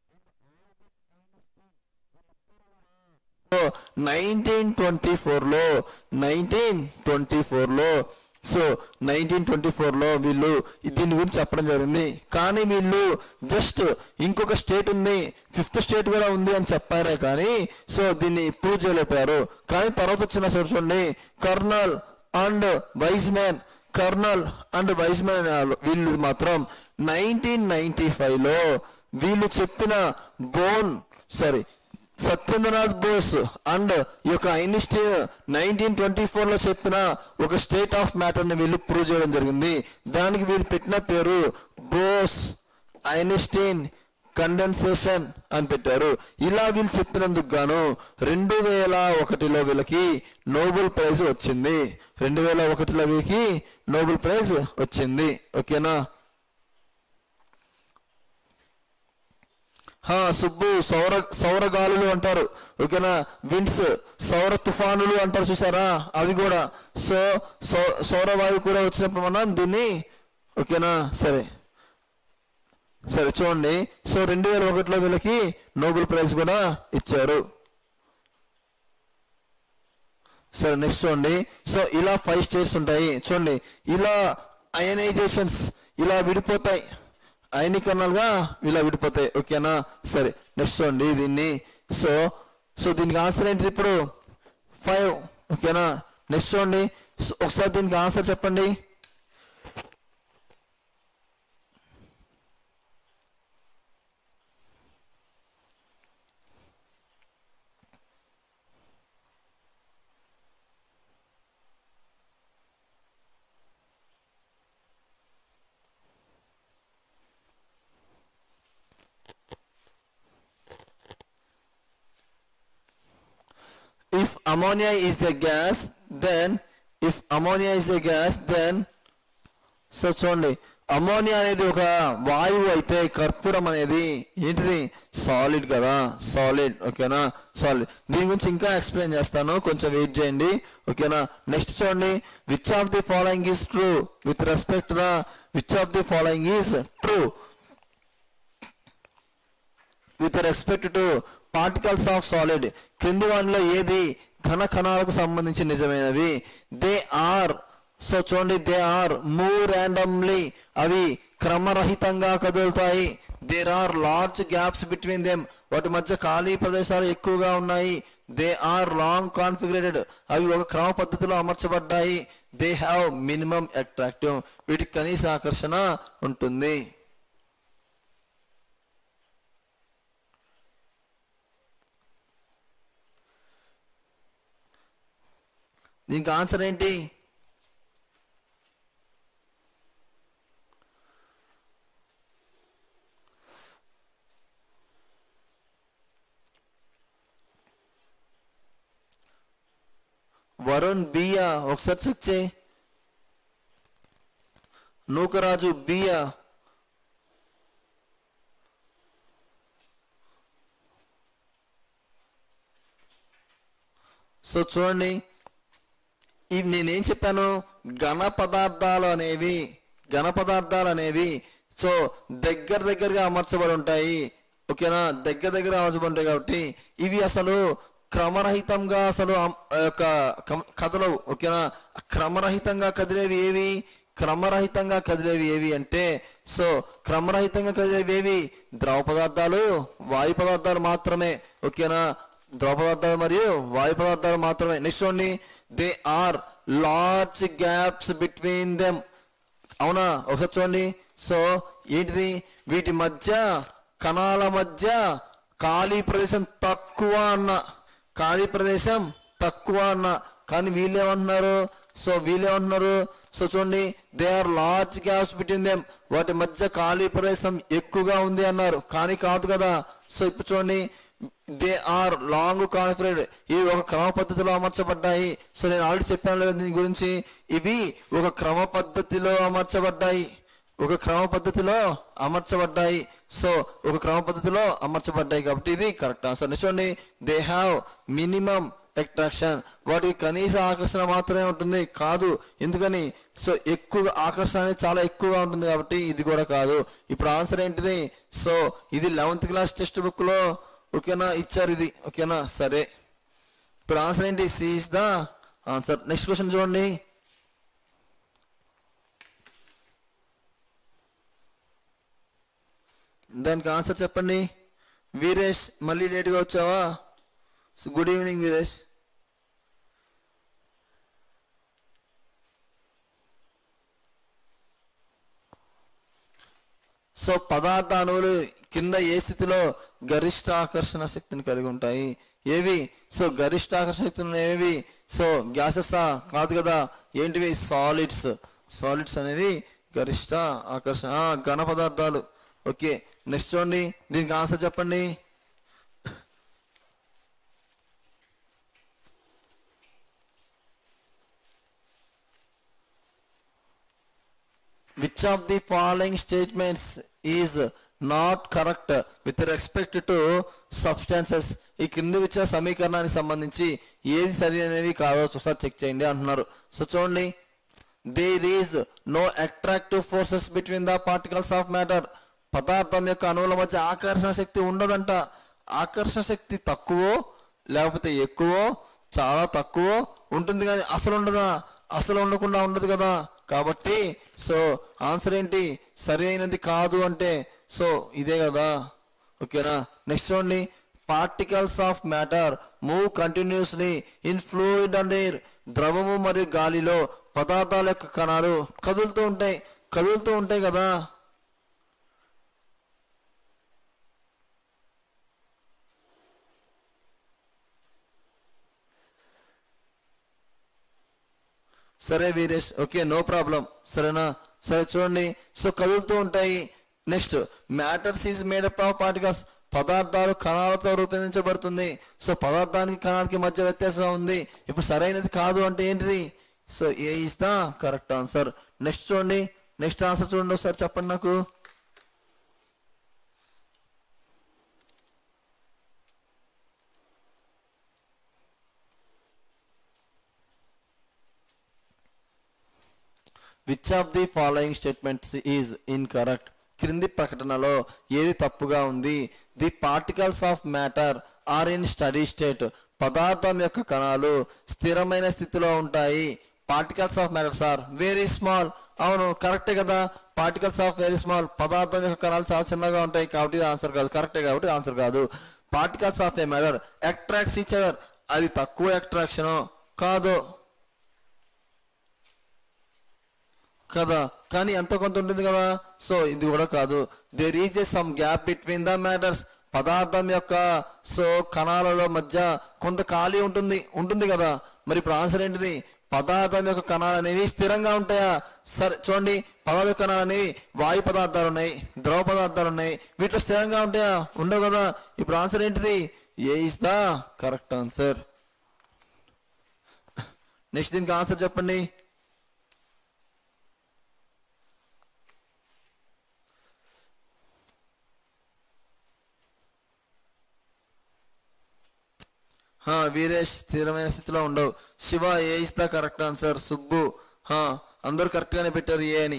నైన్టీన్ ట్వంటీ ఫోర్లో నైన్టీన్ ట్వంటీ ఫోర్లో సో నైన్టీన్ ట్వంటీ ఫోర్లో వీళ్ళు దీని గురించి చెప్పడం జరిగింది కానీ వీళ్ళు జస్ట్ ఇంకొక స్టేట్ ఉంది ఫిఫ్త్ స్టేట్ కూడా ఉంది అని చెప్పారే కానీ సో దీన్ని ప్రూవ్ చేయలేకపోయారు కానీ తర్వాత వచ్చిన సార్ చూడండి Cornell and Wieman Cornell and Wieman అనే వాళ్ళు వీళ్ళు మాత్రం నైన్టీన్ నైన్టీ ఫైవ్లో వీళ్ళు చెప్పిన బోన్ సారీ సత్యేంద్రనాథ్ బోస్ అండ్ ఈ యొక్క ఐన్స్టీన్ నైన్టీన్ ట్వంటీ ఫోర్ లో చెప్పిన ఒక స్టేట్ ఆఫ్ మ్యాటర్ ని వీళ్ళు ప్రూవ్ చేయడం జరిగింది దానికి వీళ్ళు పెట్టిన పేరు బోస్ ఐన్స్టీన్ కండెన్సేషన్ అని పెట్టారు ఇలా వీళ్ళు చెప్పినందుకు గాను రెండు వేల ఒకటిలో వీళ్ళకి నోబెల్ ప్రైజ్ వచ్చింది రెండు వేల ఒకటిలో వీళ్ళకి నోబెల్ ప్రైజ్ వచ్చింది ఓకేనా హా, సుబ్బు సౌర సౌరగాలులు అంటారు ఓకేనా విండ్స్ సౌర తుఫానులు అంటారు చూసారా అవి కూడా సో సౌ సౌరవాయువు కూడా వచ్చినప్పుడు మనం దీన్ని ఓకేనా సరే సరే చూడండి సో రెండు వేల ఒకటిలో వీళ్ళకి నోబెల్ ప్రైజ్ కూడా ఇచ్చారు సరే నెక్స్ట్ చూడండి సో ఇలా ఫైవ్ స్టేట్స్ ఉంటాయి చూడండి ఇలా అయనైజేషన్స్ ఇలా విడిపోతాయి అయనీకరణలుగా ఇలా విడిపోతాయి ఓకేనా సరే నెక్స్ట్ చూడండి దీన్ని సో సో దీనికి ఆన్సర్ ఏంటిది ఇప్పుడు ఫైవ్ ఓకేనా నెక్స్ట్ చూడండి సో ఒకసారి దీనికి ఆన్సర్ చెప్పండి if ammonia is a gas then if ammonia is a gas then so చూడండి అమోనియా అనేది ఒక వాయువు అయితే కర్పూరం అనేది ఏంటిది సాలిడ్ కదా సాలిడ్ ఓకేనా సాలిడ్ దీని గురించి ఇంకా ఎక్స్ప్లెయిన్ చేస్తాను కొంచెం వెయిట్ చేయండి ఓకేనా నెక్స్ట్ చూడండి which of the following is true with respect the which of the following is true with respect to particles of solid క్రింది వాటిలో ఏది ఘన కణాలకు సంబంధించి నిజమైనవి దే ఆర్ సో చూడండి దే ఆర్ మూవ్ ర్యాండమ్లీ అవి క్రమరహితంగా కదులుతాయి there are large gaps between them వాటి మధ్య ఖాళీ ప్రదేశాలు ఎక్కువగా ఉన్నాయి దే ఆర్ లాంగ్ కాన్ఫిగరేటెడ్ అవి ఒక క్రమ పద్ధతిలో అమర్చబడ్డాయి దే హ్యావ్ మినిమం అట్రాక్టివ్ వీటికి కనీస ఆకర్షణ ఉంటుంది దీనికి ఆన్సర్ ఏంటి వరుణ్ బియా ఒకసారి చెక్ చేయి నూకరాజు బియా సో చూడండి ఇవి నేనేం చెప్పాను ఘన పదార్థాలు అనేవి ఘన పదార్థాలు అనేవి సో దగ్గర దగ్గరగా అమర్చబడి ఉంటాయి ఓకేనా దగ్గర దగ్గర అమర్చబడి ఉంటాయి కాబట్టి ఇవి అసలు క్రమరహితంగా అసలు అమ్- ఆ యొక్క కం- కదలవు ఓకేనా క్రమరహితంగా కదిలేవి ఏవి క్రమరహితంగా కదిలేవి ఏవి అంటే సో క్రమరహితంగా కదిలేవి ఏవి ద్రవ పదార్థాలు వాయు పదార్థాలు మాత్రమే ఓకేనా ద్రవ పదార్థాలు మరియు వాయు పదార్థాలు మాత్రమే నెక్స్ట్ చూడండి they are large gaps between them అవునా ఒకసారి చూడండి సో ఏంటిది వీటి మధ్య కణాల మధ్య ఖాళీ ప్రదేశం తక్కువ అన్న ఖాళీ ప్రదేశం తక్కువ అన్న కానీ వీళ్ళేమంటున్నారు సో వీళ్ళేమంటున్నారు సో చూడండి they are large gaps between them వాటి మధ్య ఖాళీ ప్రదేశం ఎక్కువగా ఉంది అన్నారు కానీ కాదు కదా సో ఇప్పుడు చూడండి దే ఆర్ లాంగ్ కాన్ఫిడెంట్ ఇవి ఒక క్రమ పద్ధతిలో అమర్చబడ్డాయి సో నేను ఆల్రెడీ చెప్పాను కదా దీని గురించి ఇవి ఒక క్రమ పద్ధతిలో అమర్చబడ్డాయి ఒక క్రమ పద్ధతిలో అమర్చబడ్డాయి సో ఒక క్రమ పద్ధతిలో అమర్చబడ్డాయి కాబట్టి ఇది కరెక్ట్ ఆన్సర్ చూడండి దే హ్యావ్ మినిమం అట్రాక్షన్ వాటికి కనీస ఆకర్షణ మాత్రమే ఉంటుంది కాదు ఎందుకని సో ఎక్కువ ఆకర్షణ అనేది చాలా ఎక్కువగా ఉంటుంది కాబట్టి ఇది కూడా కాదు ఇప్పుడు ఆన్సర్ ఏంటిది సో ఇది లెవెన్త్ క్లాస్ టెక్స్ట్ బుక్ లో ఓకేనా ఇచ్చారు ఇది ఓకేనా సరే ఇప్పుడు ఆన్సర్ ఏంటి C is the answer next question చూడండి దానికి ఆన్సర్ చెప్పండి వీరేష్ మళ్ళీ లేట్గా వచ్చావా గుడ్ ఈవినింగ్ వీరేష్ సో పదార్థ అణువులు కింద ఏ స్థితిలో గరిష్ట ఆకర్షణ శక్తిని కలిగి ఉంటాయి ఏవి సో గరిష్ట ఆకర్షణ శక్తులు ఏవి సో గ్యాసెస్ కాదు కదా ఏంటివి సాలిడ్స్ సాలిడ్స్ అనేవి గరిష్ట ఆకర్షణ ఆ, ఘన పదార్థాలు ఓకే నెక్స్ట్ చూడండి దీనికి ఆన్సర్ చెప్పండి which of the following statements is not correct with respect to substances ఈ కింది ఇచ్చిన సమీకరణానికి సంబంధించి ఏది సరి అనేవి కాదో ఒకసారి చెక్ చేయండి అంటున్నారు సో చూడండి there is no attractive forces between the particles of matter పదార్థం యొక్క అణువుల మధ్య ఆకర్షణ శక్తి ఉండదంట ఆకర్షణ శక్తి తక్కువ లేకపోతే ఎక్కువ చాలా తక్కువ ఉంటుంది కానీ అసలు ఉండదా అసలు ఉండకుండా ఉండదు కదా కాబట్టి సో ఆన్సర్ ఏంటి సరి అయినది కాదు అంటే సో ఇదే కదా ఓకేనా నెక్స్ట్ చూడండి particles of matter move continuously in fluid and air ద్రవము మరియు గాలిలో పదార్థాల యొక్క కణాలు కదులుతూ ఉంటాయి కదులుతూ ఉంటాయి కదా సరే వీరేష్ ఓకే నో ప్రాబ్లం సరేనా సరే చూడండి సో కదులుతూ ఉంటాయి next matters is made up of particles పదార్థాలు కణాలతో రూపొందించబడుతుంది సో పదార్థానికి కణాలకి మధ్య వ్యత్యాసం ఉంది ఇప్పుడు సరైనది కాదు అంటే ఏంటిది so A is the correct answer next చూడండి నెక్స్ట్ ఆన్సర్ చూడండి ఒకసారి చెప్పండి నాకు which of the following statements is incorrect క్రింది ప్రకటనలో ఏది తప్పుగా ఉంది the particles of matter are in steady state పదార్థం యొక్క కణాలు స్థిరమైన స్థితిలో ఉంటాయి particles of matter sir very small అవును కరెక్టే కదా పార్టికల్స్ ఆఫ్ వెరీ స్మాల్ పదార్థం యొక్క కణాలు చాలా చిన్నగా ఉంటాయి కాబట్టి ఆన్సర్ కాదు కరెక్టే కాబట్టి ఆన్సర్ కాదు particles of a matter attracts each other అది తక్కువ అట్రాక్షన్ కాదు కదా కానీ ఎంత కొంత ఉంటుంది కదా సో ఇది కూడా కాదు there is a some gap between the matters పదార్థం యొక్క సో కణాలలో మధ్య కొంత ఖాళీ ఉంటుంది ఉంటుంది కదా మరి ఇప్పుడు ఆన్సర్ ఏంటిది పదార్థం యొక్క కణాలు అనేవి స్థిరంగా ఉంటాయా సరే చూడండి పదార్థ కణాలు అనేవి వాయు పదార్థాలు ఉన్నాయి ద్రవ పదార్థాలు ఉన్నాయి వీటిలో స్థిరంగా ఉంటాయా ఉండవు కదా ఇప్పుడు ఆన్సర్ ఏంటిది A is the correct answer next దీనికి ఆన్సర్ చెప్పండి హా, వీరేష్ స్థిరమైన స్థితిలో ఉండవు Siva A is the correct answer Subbu హా, అందరూ కరెక్ట్ గానే పెట్టారు ఏ అని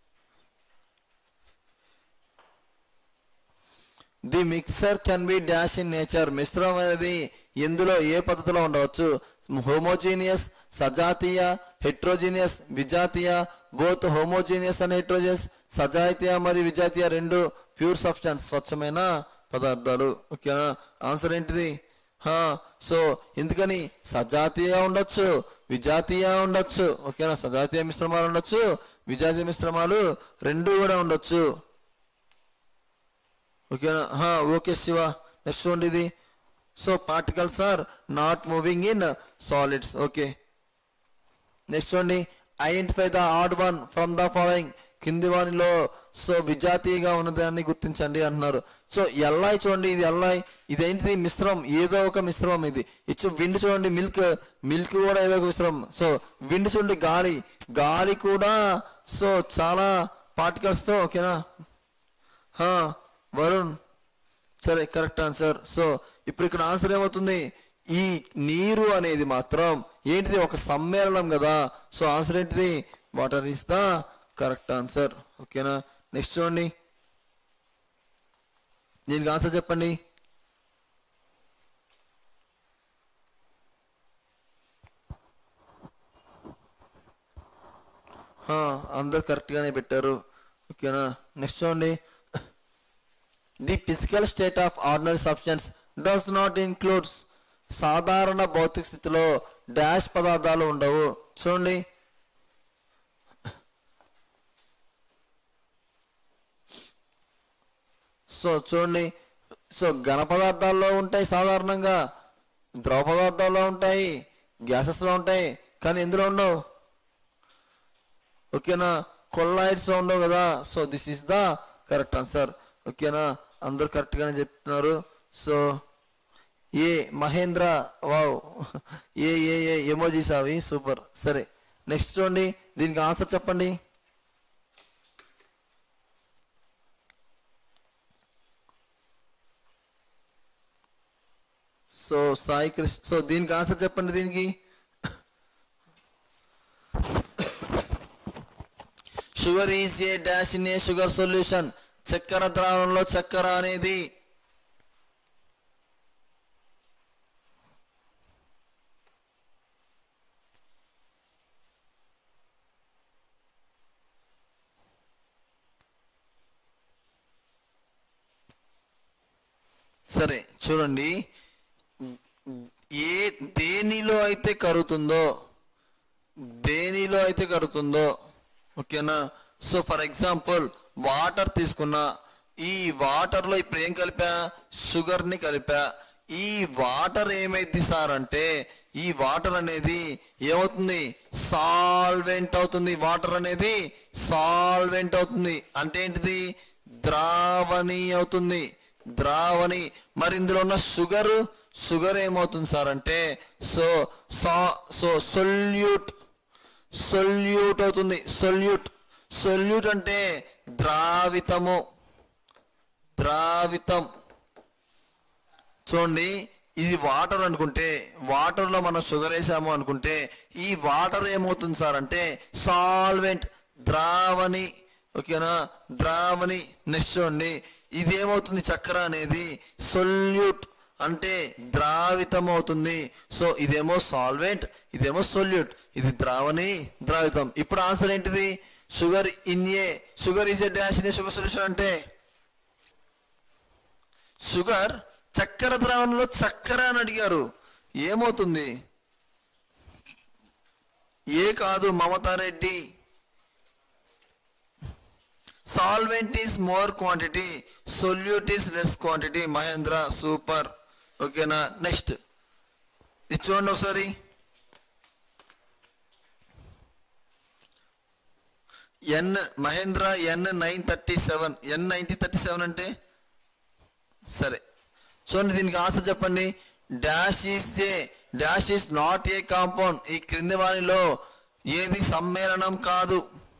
the mixture can be dash in nature మిశ్రమం అనేది ఎందులో ఏ పద్ధతిలో ఉండవచ్చు హోమోజీనియస్ సజాతీయ హెట్రోజీనియస్ విజాతీయ బోత్ హోమోజీనియస్ అండ్ హెట్రోజియస్ సజాతీయ మరియు విజాతీయ రెండు ప్యూర్ సబ్స్టాన్స్ స్వచ్ఛమైన పదార్థాలు ఓకేనా ఆన్సర్ ఏంటిది హా, సో ఎందుకని సజాతీయ ఉండొచ్చు విజాతీయ ఉండొచ్చు ఓకేనా సజాతీయ మిశ్రమాలు ఉండొచ్చు విజాతీయ మిశ్రమాలు రెండు కూడా ఉండొచ్చు ఓకేనా హా, ఓకే శివ నెక్స్ట్ చూడండి ఇది so particles are not moving in solids okay next చూడండి identify the odd one from the following కింది వానిలో సో విజాతీయంగా ఉన్నదాన్ని గుర్తించండి అంటున్నారు సో ఎల్లాయి చూడండి ఇది ఎల్లాయి ఇదేంటిది మిశ్రమం ఏదో ఒక మిశ్రమం ఇది ఇచ్చు విండ్ చూడండి మిల్క్ మిల్క్ కూడా ఏదో ఒక మిశ్రమం సో విండ్ చూడండి గాలి గాలి కూడా సో చాలా particles తో ఓకేనా హా, వరుణ్ సరే కరెక్ట్ ఆన్సర్ సో ఇప్పుడు ఇక్కడ ఆన్సర్ ఏమవుతుంది ఈ నీరు అనేది మాత్రం ఏంటిది ఒక సమ్మేళనం కదా సో ఆన్సర్ ఏంటిది water is the correct answer ఓకేనా నెక్స్ట్ చూడండి దీనికి ఆన్సర్ చెప్పండి హా, అందరు కరెక్ట్గానే పెట్టారు ఓకేనా నెక్స్ట్ చూడండి the physical state of ordinary substance does not includes సాధారణ భౌతిక స్థితిలో డాష్ పదార్థాలు ఉండవు చూడండి సో చూడండి సో ఘన పదార్థాల్లో ఉంటాయి సాధారణంగా ద్రవ పదార్థాల్లో ఉంటాయి గ్యాసెస్లో ఉంటాయి కానీ ఎందులో ఉండవు ఓకేనా కొల్లాయిడ్స్ లో ఉండవు కదా so this is the correct answer ఓకేనా అందరు కరెక్ట్ గానే చెప్తున్నారు so A Mahendra wow A A A emojis అవి సూపర్ సరే నెక్స్ట్ చూడండి దీనికి ఆన్సర్ చెప్పండి సో సాయి కృష్ణ సో దీనికి ఆన్సర్ చెప్పండి దీనికి sugar is a dash in a sugar solution చక్కెర ద్రావణంలో చక్కెర అనేది సరే చూడండి ఏ దేనిలో అయితే కరుగుతుందో దేనిలో అయితే కరుగుతుందో ఓకేనా సో ఫర్ ఎగ్జాంపుల్ వాటర్ తీసుకున్నా ఈ వాటర్లో ఇప్పుడు ఏం కలిపా షుగర్ని కలిపా ఈ వాటర్ ఏమైంది సార్ అంటే ఈ వాటర్ అనేది ఏమవుతుంది సాల్వెంట్ అవుతుంది వాటర్ అనేది సాల్వెంట్ అవుతుంది అంటే ఏంటిది ద్రావణి అవుతుంది ద్రావణి మరి ఇందులో ఉన్న షుగర్ షుగర్ ఏమవుతుంది సార్ అంటే సో సా సో సొల్యూట్ సొల్యూట్ అవుతుంది సొల్యూట్ సొల్యూట్ అంటే ద్రావితము ద్రావితం చూడండి ఇది వాటర్ అనుకుంటే వాటర్లో మనం షుగర్ వేసాము అనుకుంటే ఈ వాటర్ ఏమవుతుంది సార్ అంటే సాల్వెంట్ ద్రావణి ఓకేనా ద్రావణి నెక్స్ట్ చూడండి ఇది ఏమవుతుంది చక్కెర అనేది సొల్యూట్ అంటే ద్రావితం అవుతుంది సో ఇదేమో సాల్వెంట్ ఇదేమో సొల్యూట్ ఇది ద్రావణి ద్రావితం ఇప్పుడు ఆన్సర్ ఏంటిది sugar in a sugar is a dash in a sugar solution అంటే షుగర్ చక్కెర ద్రావణంలో చక్కెర అని అడిగారు ఏమవుతుంది ఏ కాదు Mamatha Reddy solvent is more quantity solute is less quantity Mahendra super ఓకేనా నెక్స్ట్ ఇది చూడండి ఒకసారి N Mahendra N nine thirty seven N ninety thirty seven అంటే సరే చూడండి దీనికి ఆన్సర్ చెప్పండి dash is a dash is not a compound ఈ క్రింది వానిలో ఏది సమ్మేళనం కాదు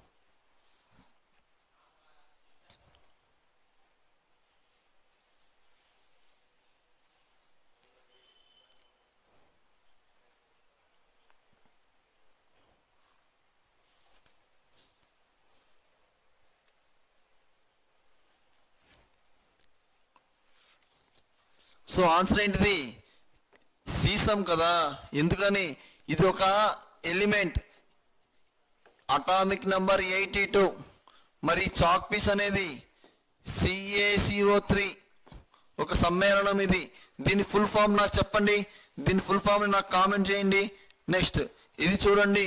సో ఆన్సర్ ఏంటిది సీసం కదా ఎందుకని ఇది ఒక element atomic number eighty two మరి చాక్ పీస్ అనేది సిఏసిఓ త్రీ ఒక సమ్మేళనం ఇది దీని ఫుల్ ఫామ్ నాకు చెప్పండి దీని ఫుల్ ఫామ్ నాకు కామెంట్ చేయండి నెక్స్ట్ ఇది చూడండి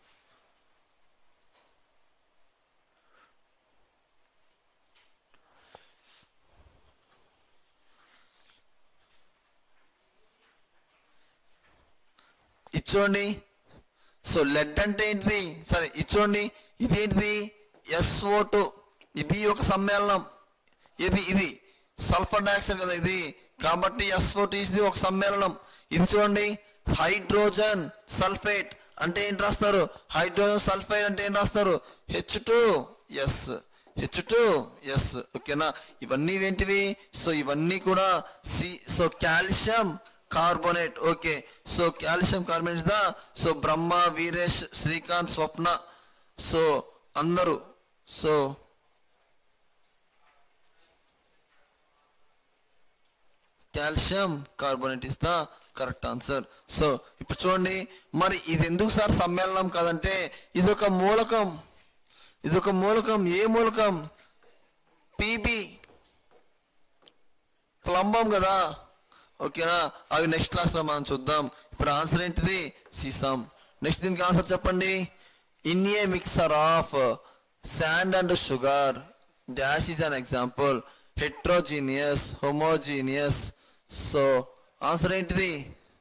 ఇచ్చోండి సో లెడ్ అంటే ఏంటిది సరే ఇచ్చోండి ఇది ఏంటిది ఎస్ఓ టూ ఇది ఒక సమ్మేళనం ఇది ఇది సల్ఫర్ డైఆక్సైడ్ కదా ఇది కాబట్టి ఎస్ఓ టూ ఇది ఒక సమ్మేళనం ఇది చూడండి హైడ్రోజన్ సల్ఫేట్ అంటే ఏంటి రాస్తారు హైడ్రోజన్ సల్ఫైడ్ అంటే ఏం రాస్తారు H two S H two S ఓకేనా ఇవన్నీ ఏంటివి సో ఇవన్నీ కూడా C so calcium carbonate okay so calcium carbonate the so Brahma Veeresh Srikanth Swapna so అందరూ so calcium carbonate is the correct answer so ఇప్పుడు చూడండి మరి ఇది ఎందుకు సార్ సమ్మేళనం కాదంటే ఇది ఒక మూలకం ఇది ఒక మూలకం ఏ మూలకం పీబీ ప్లంబం కదా ఓకేనా అవి నెక్స్ట్ క్లాస్లో మనం చూద్దాం ఇప్పుడు ఆన్సర్ ఏంటిది సీసాం నెక్స్ట్ దీనికి ఆన్సర్ చెప్పండి in a mixture of sand and sugar dash is an example heterogeneous homogeneous so answer ఏంటిది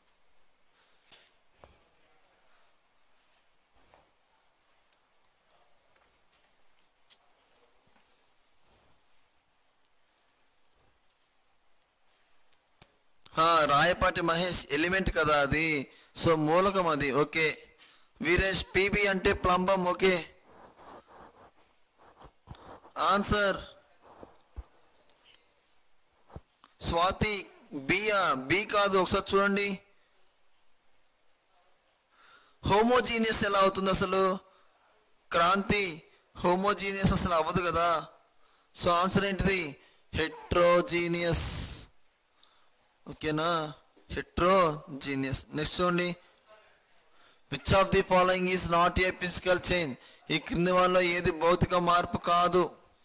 ఆ, రాయపాటి మహేష్ ఎలిమెంట్ కదా అది సో మూలకం అది ఓకే వీరేష్ పీబీ అంటే ప్లంబం ఓకే ఆన్సర్ స్వాతి బియా బి కాదు ఒకసారి చూడండి హోమోజీనియస్ ఎలా అవుతుంది అసలు క్రాంతి హోమోజీనియస్ అసలు అవ్వదు కదా సో ఆన్సర్ ఏంటిది హెట్రోజీనియస్ ఓకేనా హెట్రోజీనియస్ నెక్స్ట్ చూడండి which of the following is not a physical change ఈ క్రింది వాళ్ళలో ఏది భౌతిక మార్పు కాదు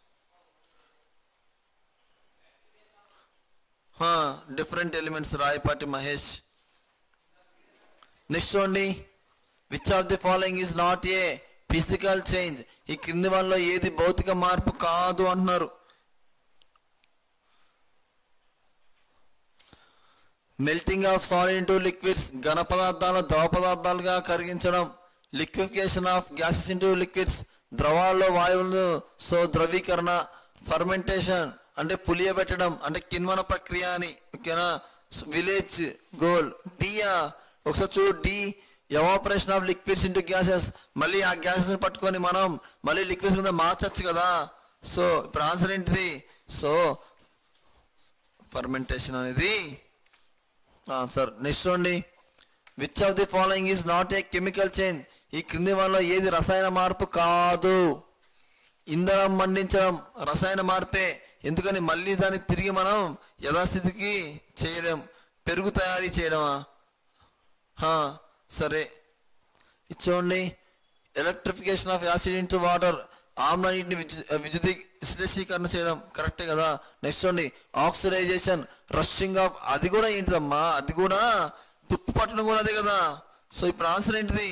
different elements Rayapati Mahesh next చూడండి which of the following is not a physical change ఈ క్రింది వాళ్ళలో ఏది భౌతిక మార్పు కాదు అంటున్నారు melting of solid into liquids ఘన పదార్థాలను ద్రవ పదార్థాలుగా కరిగించడం liquefaction of gases into liquids ద్రవాల్లో వాయువులను సో ద్రవీకరణ ఫర్మెంటేషన్ అంటే పులియబెట్టడం అంటే కిన్వన ప్రక్రియ అని ఓకేనా విలేజ్ గోల్ డియా ఒకసారి చూడు D evaporation of liquids into gases మళ్ళీ ఆ గ్యాసెస్ పట్టుకొని మనం మళ్ళీ లిక్విడ్స్ మీద మార్చచ్చు కదా సో ఇప్పుడు ఆన్సర్ ఏంటిది సో ఫర్మెంటేషన్ అనేది ఆన్సర్ నెక్స్ట్ చూడండి which of the following is not a chemical change ఈ క్రింది వాళ్ళలో ఏది రసాయన మార్పు కాదు ఇంధనం మండించడం రసాయన మార్పే ఎందుకని మళ్ళీ దాన్ని తిరిగి మనం యథాస్థితికి చేయలేం పెరుగు తయారీ చేయడమా హా, సరే ఇది చూడండి electrification of acid into water ఆమ్ల నీటిని విద్యు- విద్యుత్ విశ్లేషీకరణ చేయడం కరెక్టే కదా నెక్స్ట్ చూడండి ఆక్సిడైజేషన్ రషింగ్ ఆఫ్ అది కూడా ఏంటిదమ్మా అది కూడా తుప్పు పట్టడం కూడా అదే కదా సో ఇప్పుడు ఆన్సర్ ఏంటిది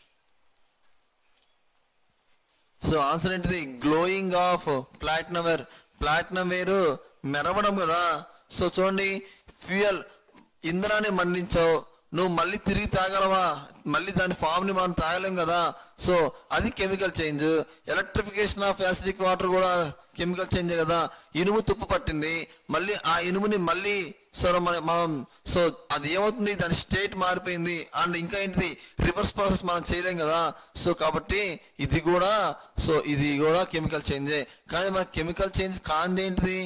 సో ఆన్సర్ ఏంటిది glowing of platinum wire platinum wire మెరవడం కదా సో చూడండి ఫ్యూయల్ ఇంధనాన్ని మండించావు నువ్వు మళ్ళీ తిరిగి తాగలవా మళ్ళీ దాని ఫామ్ ని మనం తాగలేం కదా సో అది chemical change electrification of acidic water కూడా కెమికల్ చేంజ్ కదా ఇనుము తుప్పు పట్టింది మళ్ళీ ఆ ఇనుముని మళ్ళీ సో మన మనం సో అది ఏమవుతుంది దాని స్టేట్ మారిపోయింది అండ్ ఇంకా ఏంటిది రివర్స్ ప్రాసెస్ మనం చేయలేం కదా సో కాబట్టి ఇది కూడా సో ఇది కూడా కెమికల్ చేంజే కానీ మన కెమికల్ చేంజ్ కాంది ఏంటిది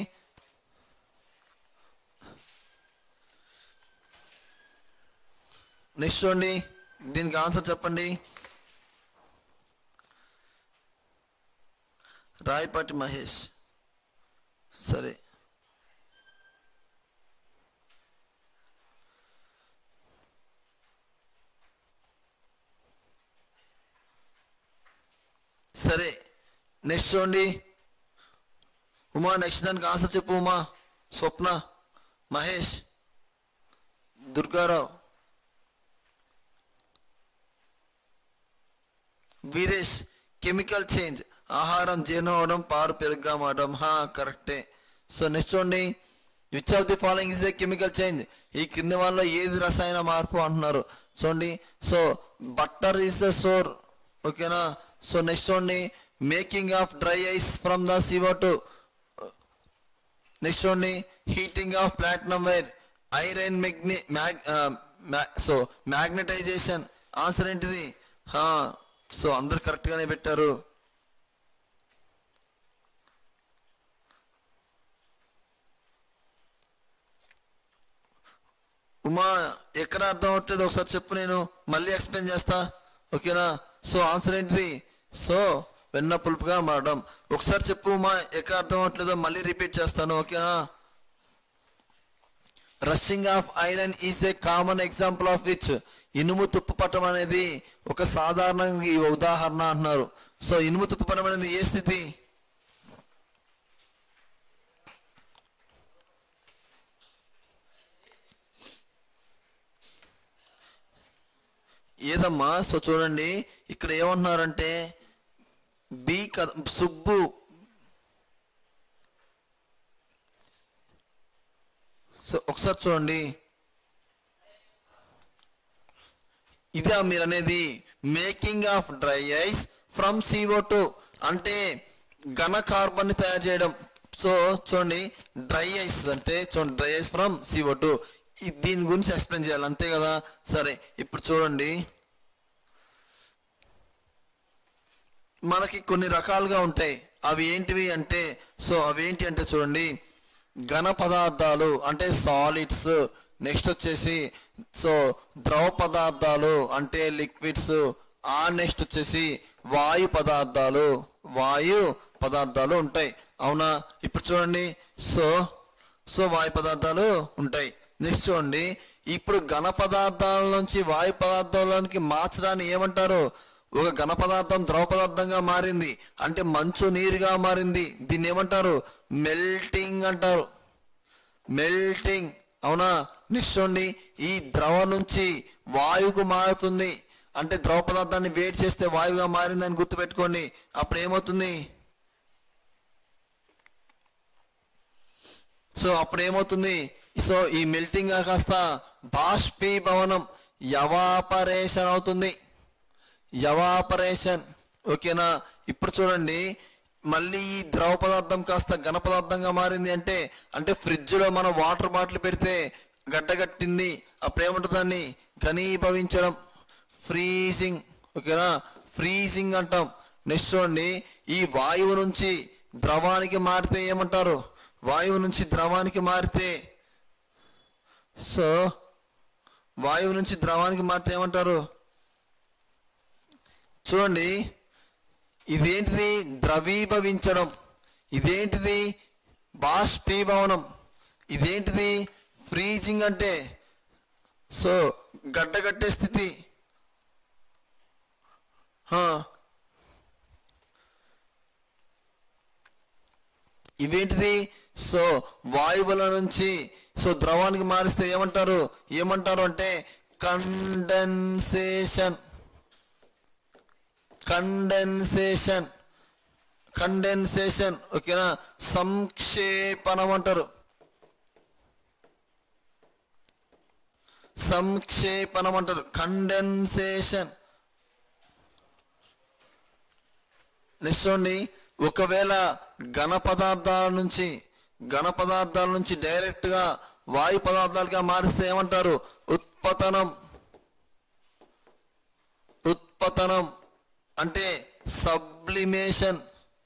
నెక్స్ట్ చూడండి దీనికి ఆన్సర్ చెప్పండి రాయపాటి మహేష్ సరే సరే నెక్స్ట్ చూడండి ఉమా నెక్స్ట్ దానికి ఆన్సర్ చెప్పు ఉమా స్వప్న మహేష్ దుర్గారావు వీరేష్ కెమికల్ చేంజ్ ఆహారం జీర్ణం అవడం పాలు పెరుగ్గా మారడం హా కరెక్టే సో నెక్స్ట్ చూడండి which of the following is a chemical change ఈ కింది వాళ్ళలో ఏది రసాయన మార్పు అంటున్నారు చూడండి so butter is the sour ఓకేనా సో నెక్స్ట్ చూడండి making of dry ice from the C O two next చూడండి heating of platinum wire iron మెగ్ని మ్యాగ్ సో మ్యాగ్నటైజేషన్ ఆన్సర్ ఏంటిది హా, సో అందరు కరెక్ట్గానే పెట్టారు ఉమా ఎక్కడ అర్థం అవట్లేదు ఒకసారి చెప్పు నేను మళ్ళీ ఎక్స్ప్లెయిన్ చేస్తా ఓకేనా సో ఆన్సర్ ఏంటిది సో వెన్న పులుపుగా మారడం ఒకసారి చెప్పు ఉమా ఎక్కడ అర్థం అవట్లేదో మళ్ళీ రిపీట్ చేస్తాను ఓకేనా rusting of iron is a common example of which ఇనుము తుప్పు పట్టడం అనేది ఒక సాధారణ ఈ ఉదాహరణ అంటున్నారు సో ఇనుము తుప్పు పట్టడం అనేది ఏ స్థితి ఏదమ్మా సో చూడండి ఇక్కడ ఏమంటున్నారంటే బి కథ సుబ్బు సో ఒకసారి చూడండి ఇదే మీరు అనేది making of dry ice from C O two అంటే ఘన కార్బన్ ని తయారు చేయడం సో చూడండి డ్రై ఐస్ అంటే చూడండి dry ice from C O two దీని గురించి ఎక్స్ప్లెయిన్ చేయాలి అంతే కదా సరే ఇప్పుడు చూడండి మనకి కొన్ని రకాలుగా ఉంటాయి అవి ఏంటివి అంటే సో అవి ఏంటి అంటే చూడండి ఘన పదార్థాలు అంటే సాలిడ్స్ నెక్స్ట్ వచ్చేసి సో ద్రవ పదార్థాలు అంటే లిక్విడ్స్ ఆ నెక్స్ట్ వచ్చేసి వాయు పదార్థాలు వాయు పదార్థాలు ఉంటాయి అవునా ఇప్పుడు చూడండి సో సో వాయు పదార్థాలు ఉంటాయి నెక్స్ట్ చూడండి ఇప్పుడు ఘన పదార్థాల నుంచి వాయు పదార్థాలకి మార్చడాన్ని ఏమంటారు ఒక ఘన పదార్థం ద్రవ పదార్థంగా మారింది అంటే మంచు నీరుగా మారింది దీన్ని ఏమంటారు మెల్టింగ్ అంటారు మెల్టింగ్ అవునా నెక్స్ట్ చూడండి ఈ ద్రవ నుంచి వాయువుకు మారుతుంది అంటే ద్రవ పదార్థాన్ని వేడి చేస్తే వాయువుగా మారిందని గుర్తుపెట్టుకోండి అప్పుడు ఏమవుతుంది సో అప్పుడు ఏమవుతుంది సో ఈ మెల్టింగ్ కాస్త బాష్పీభవనం యవాపరేషన్ అవుతుంది యవాపరేషన్ ఓకేనా ఇప్పుడు చూడండి మళ్ళీ ఈ ద్రవ పదార్థం కాస్త ఘన పదార్థంగా మారింది అంటే అంటే ఫ్రిడ్జ్లో మనం వాటర్ బాటిల్ పెడితే గడ్డగట్టింది అప్పుడు ఏముంటుంది దాన్ని ఘనీభవించడం ఫ్రీజింగ్ ఓకేనా ఫ్రీజింగ్ అంటాం నెక్స్ట్ చూడండి ఈ వాయువు నుంచి ద్రవానికి మారితే ఏమంటారు వాయువు నుంచి ద్రవానికి మారితే సో వాయువు నుంచి ద్రవానికి మారితే ఏమంటారు చూడండి ఇదేంటిది ద్రవీభవించడం ఇదేంటిది బాష్పీభవనం ఇదేంటిది ఫ్రీజింగ్ అంటే సో గడ్డగట్టే స్థితి హా. ఇవేంటిది సో వాయువుల నుంచి సో ద్రవానికి మారిస్తే ఏమంటారు ఏమంటారు అంటే కండెన్సేషన్ కండెన్సేషన్ కండెన్సేషన్ ఓకేనా సంక్షేపణం అంటారు సంక్షేపణం అంటారు కండెన్సేషన్ నెక్స్ట్ చూడండి ఒకవేళ ఘన పదార్థాల నుంచి ఘన పదార్థాల నుంచి డైరెక్ట్ గా వాయు పదార్థాలుగా మారిస్తే ఏమంటారు ఉత్పతనం ఉత్పతనం అంటే సబ్లిమేషన్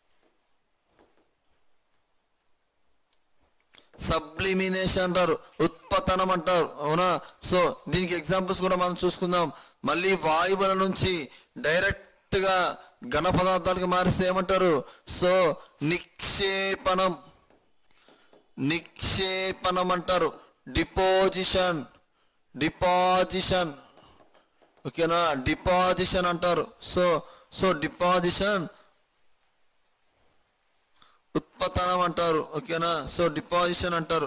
సబ్లిమినేషన్ అంటారు ఉత్పతనం అంటారు అవునా సో దీనికి ఎగ్జాంపుల్స్ కూడా మనం చూసుకుందాం మళ్ళీ వాయువుల నుంచి డైరెక్ట్ గా ఘన పదార్థాలకు మారిస్తే ఏమంటారు సో నిక్షేపణం నిక్షేపణం అంటారు డిపోజిషన్ డిపాజిషన్ ఓకేనా డిపాజిషన్ అంటారు సో సో డిపాజిషన్ ఉత్పతనం అంటారు ఓకేనా సో డిపాజిషన్ అంటారు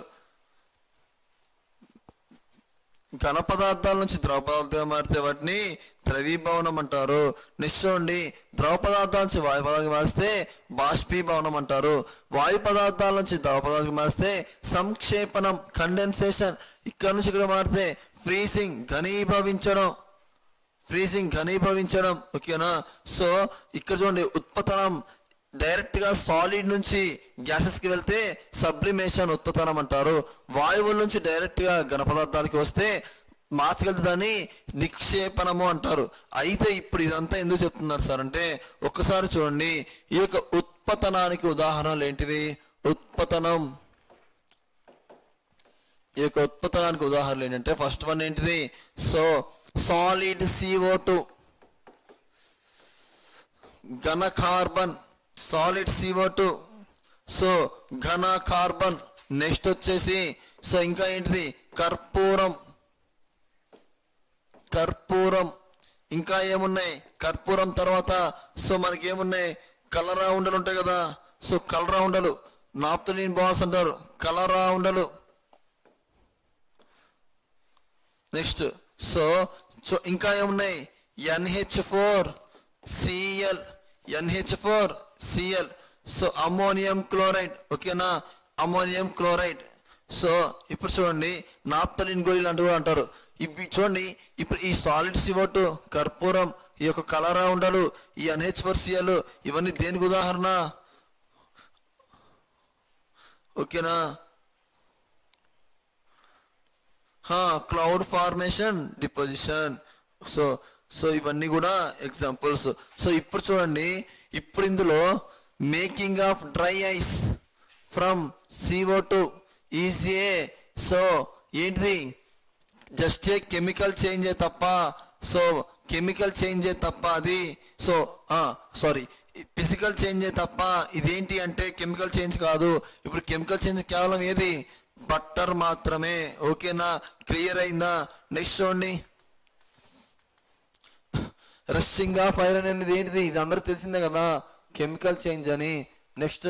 ఘన పదార్థాల నుంచి ద్రవ పదార్థంగా మారితే వాటిని ద్రవీభవనం అంటారు నెక్స్ట్ చూడండి ద్రవ పదార్థాల నుంచి వాయు పదార్థం మారిస్తే బాష్పీభవనం అంటారు వాయు పదార్థాల నుంచి ద్రవ పదార్థం మారిస్తే సంక్షేపణం కండెన్సేషన్ ఇక్కడ నుంచి ఇక్కడ మారితే ఫ్రీజింగ్ ఘనీభవించడం ఫ్రీజింగ్ ఘనీభవించడం ఓకేనా సో ఇక్కడ చూడండి ఉత్పతనం డైరెక్ట్ గా సాలిడ్ నుంచి గ్యాసెస్ కి వెళ్తే సబ్లిమేషన్ ఉత్పతనం అంటారు వాయువుల నుంచి డైరెక్ట్ గా ఘన పదార్థాలకి వస్తే మార్చగలితే దాన్ని నిక్షేపణము అంటారు అయితే ఇప్పుడు ఇదంతా ఎందుకు చెప్తున్నారు సార్ అంటే ఒక్కసారి చూడండి ఈ యొక్క ఉత్పతనానికి ఉదాహరణలు ఏంటివి ఉత్పతనం ఈ యొక్క ఉత్పతనానికి ఉదాహరణలు ఏంటంటే ఫస్ట్ వన్ ఏంటిది సో సాలిడ్ సిఓ టూ ఘన carbon solid C O two so ఘన కార్బన్ నెక్స్ట్ వచ్చేసి సో ఇంకా ఏంటిది కర్పూరం కర్పూరం ఇంకా ఏమున్నాయి కర్పూరం తర్వాత సో మనకి ఏమున్నాయి కలరా ఉండలు ఉంటాయి కదా సో కలరా ఉండలు నాప్తలీన్ బాస్ అంటారు కలరా ఉండలు నెక్స్ట్ సో సో ఇంకా ఏమున్నాయి N H four C L N H four C L so ammonium chloride ఓకేనా అమోనియం క్లోరైడ్ సో ఇప్పుడు చూడండి నాప్తలిన్ గోళీలు అంటూ కూడా అంటారు ఇవి చూడండి ఇప్పుడు ఈ సాలిడ్ సివోటు కర్పూరం ఈ యొక్క కలరా ఉండలు ఈ ఎన్హెచ్ ఫోర్ సిఎల్ ఇవన్నీ దేనికి ఉదాహరణ ఓకేనా cloud formation deposition so so ఇవన్నీ కూడా ఎగ్జాంపుల్స్ సో ఇప్పుడు చూడండి ఇప్పుడు ఇందులో making of dry ice from C O two is a so ఏంటిది జస్ట్ ఏ కెమికల్ చేంజ్ తప్ప సో కెమికల్ చేంజ్ తప్ప అది సో సారీ ఫిజికల్ చేంజ్ తప్ప ఇదేంటి అంటే కెమికల్ చేంజ్ కాదు ఇప్పుడు కెమికల్ చేంజ్ కేవలం ఏది బట్టర్ మాత్రమే ఓకేనా క్లియర్ అయిందా నెక్స్ట్ చూడండి రషింగ్ ఆఫ్ ఐరన్ అనేది ఏంటిది ఇది అందరికి తెలిసిందే కదా కెమికల్ చేంజ్ అని నెక్స్ట్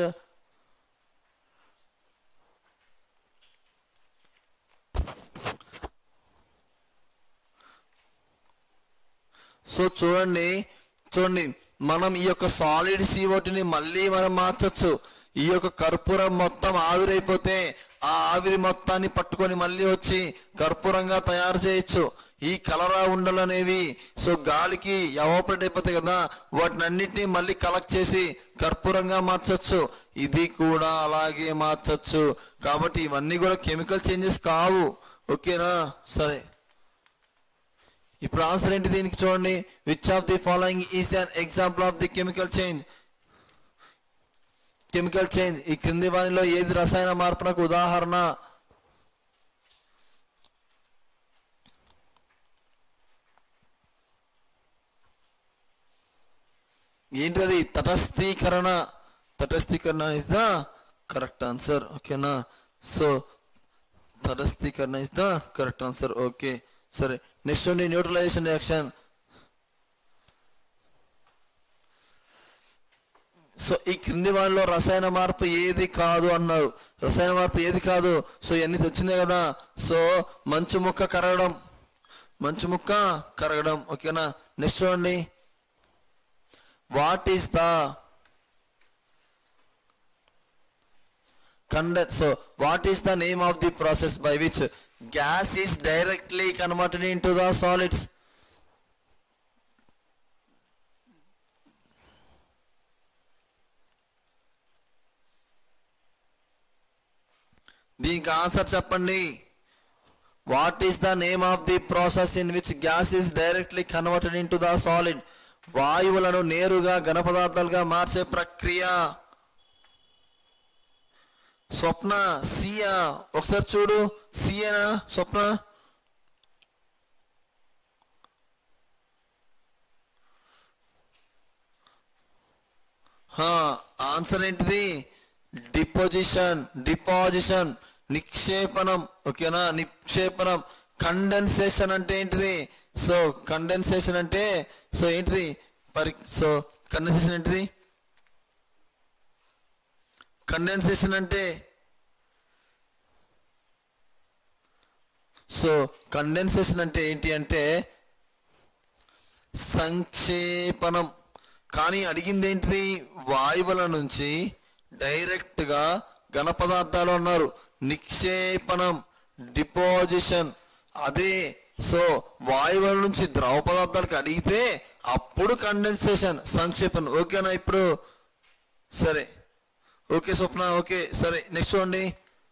సో చూడండి చూడండి మనం ఈ యొక్క సాలిడ్ సిఓటిని మళ్ళీ మనం మార్చొచ్చు ఈ యొక్క కర్పూరం మొత్తం ఆవిరైపోతే ఆ ఆవిరి మొత్తాన్ని పట్టుకొని మళ్ళీ వచ్చి కర్పూరంగా తయారు చేయొచ్చు ఈ కలరా ఉండలు అనేవి సో గాలికి ఎవాపరేట్ అయిపోతాయి కదా వాటిని అన్నిటినీ మళ్ళీ కలెక్ట్ చేసి కర్పూరంగా మార్చొచ్చు ఇది కూడా అలాగే మార్చొచ్చు కాబట్టి ఇవన్నీ కూడా కెమికల్ చేంజెస్ కావు ఓకేనా సరే ఇప్పుడు ఆన్సర్ ఏంటి దీనికి చూడండి which of the following is an example of the chemical change chemical change ఈ క్రింది వానిలో ఏది రసాయన మార్పునకు ఉదాహరణ ఏంటది తటస్థీకరణ తటస్థీకరణ ఇస్ ద కరెక్ట్ ఆన్సర్ ఓకేనా సో తటస్థీకరణ is the correct answer okay సరే నెక్స్ట్ ఉండి న్యూట్రలైజేషన్ రియాక్షన్ సో ఈ క్రింది వాళ్ళలో రసాయన మార్పు ఏది కాదు అన్నారు రసాయన మార్పు ఏది కాదు సో ఇవన్నీ తెచ్చిందే కదా సో మంచు ముక్క కరగడం మంచు ముక్క కరగడం ఓకేనా నెక్స్ట్ చూడండి what is the condense so what is the name of the process by which gas is directly converted into the solids దీనికి ఆన్సర్ చెప్పండి what is the name of the process in which gas is directly converted in the solid వాయువులను నేరుగా ఘనపదార్థాలుగా మార్చే ప్రక్రియ స్వప్న సియా ఒకసారి చూడు సియేనా స్వప్న ఆన్సర్ ఏంటిది డిపోజిషన్ డిపాజిషన్ నిక్షేపణం ఓకేనా నిక్షేపణం కండెన్సేషన్ అంటే ఏంటిది సో కండెన్సేషన్ అంటే సో ఏంటిది పరి సో కండెన్సేషన్ ఏంటిది కండెన్సేషన్ అంటే సో కండెన్సేషన్ అంటే ఏంటి అంటే సంక్షేపణం కానీ అడిగింది ఏంటిది వాయువుల నుంచి డైరెక్ట్గా ఘన పదార్థాలు అన్నారు నిక్షేపణం డిపాజిషన్ అదే సో వాయువుల నుంచి ద్రవ పదార్థాలకు అడిగితే అప్పుడు కండెన్సేషన్ సంక్షేపణం ఓకేనా ఇప్పుడు సరే ఓకే స్వప్న ఓకే సరే నెక్స్ట్ చూడండి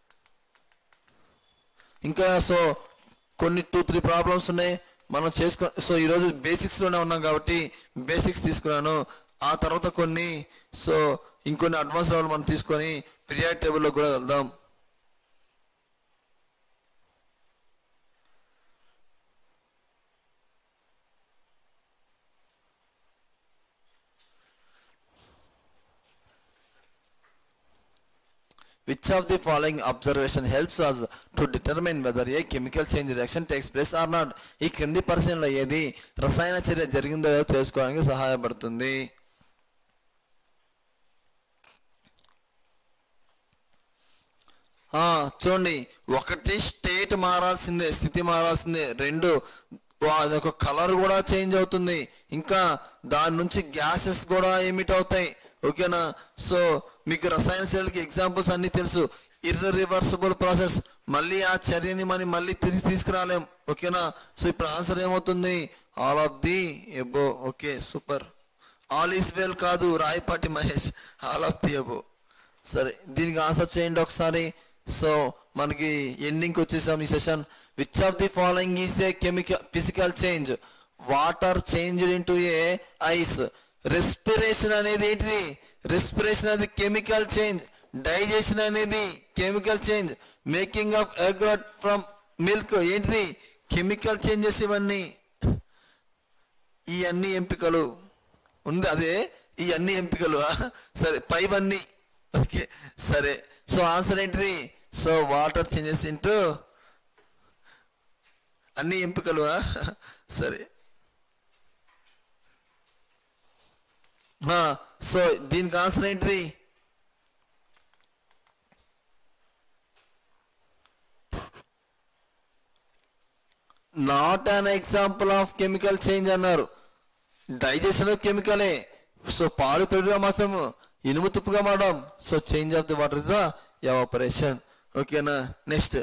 ఇంకా సో కొన్ని టూ త్రీ ప్రాబ్లమ్స్ ఉన్నాయి మనం చేసుకో సో ఈరోజు బేసిక్స్లోనే ఉన్నాం కాబట్టి బేసిక్స్ తీసుకున్నాను ఆ తర్వాత కొన్ని సో ఇంకొన్ని అడ్వాన్స్ లెవెల్ మనం తీసుకొని పీరియడ్ టేబుల్లో కూడా వెళ్దాం Which of the following observation helps us to determine whether a chemical change reaction takes place or not? ఈ క్రింది పరిశీలనలో ఏది రసాయన చర్య జరిగిందో లేదో తెలుసుకోవడానికి సహాయపడుతుంది ఆ, చూడండి ఒకటి స్టేట్ మారాల్సిందే స్థితి మారాల్సిందే రెండు ఒక కలర్ కూడా చేంజ్ అవుతుంది ఇంకా దాని నుంచి గ్యాసెస్ కూడా ఎమిట్ అవుతాయి ఓకేనా సో మీకు రసాయన చర్యలకి ఎగ్జాంపుల్స్ అన్ని తెలుసు ఇర్రివర్సిబుల్ ప్రాసెస్ మళ్ళీ ఆ చర్యని మనం మళ్ళీ తిరిగి తీసుకురాలేం ఓకేనా సో ఇప్పుడు ఆన్సర్ ఏమవుతుంది all of the above okay super all is well కాదు Rayapati Mahesh all of the above సరే దీనికి ఆన్సర్ చేయండి ఒకసారి సో మనకి ఎండింగ్కి వచ్చేసాం ఈ session which of the following is a chemical physical change water change into a ice respiration అనేది ఏంటిది రెస్పిరేషన్ అనేది కెమికల్ చేంజ్ డైజెషన్ అనేది chemical change making of yogurt from milk ఏంటిది కెమికల్ చేంజెస్ ఇవన్నీ ఈ అన్ని ఎంపికలు ఉంది అదే ఈ అన్ని ఎంపికలు ఆ? సరే పైవన్నీ ఓకే సరే సో ఆన్సర్ ఏంటిది సో వాటర్ చేంజెస్ ఇంటూ అన్ని ఎంపికలు ఆ? సరే ఆ, సో దీనికి ఆన్సర్ ఏంటిది not an example of chemical change అన్నారు డైజెషన్ కెమికలే సో పాలు పెరుగుగా మాత్రము ఇనుము తుప్పుగా మారడం so change of the water is the evaporation ఓకేనా నెక్స్ట్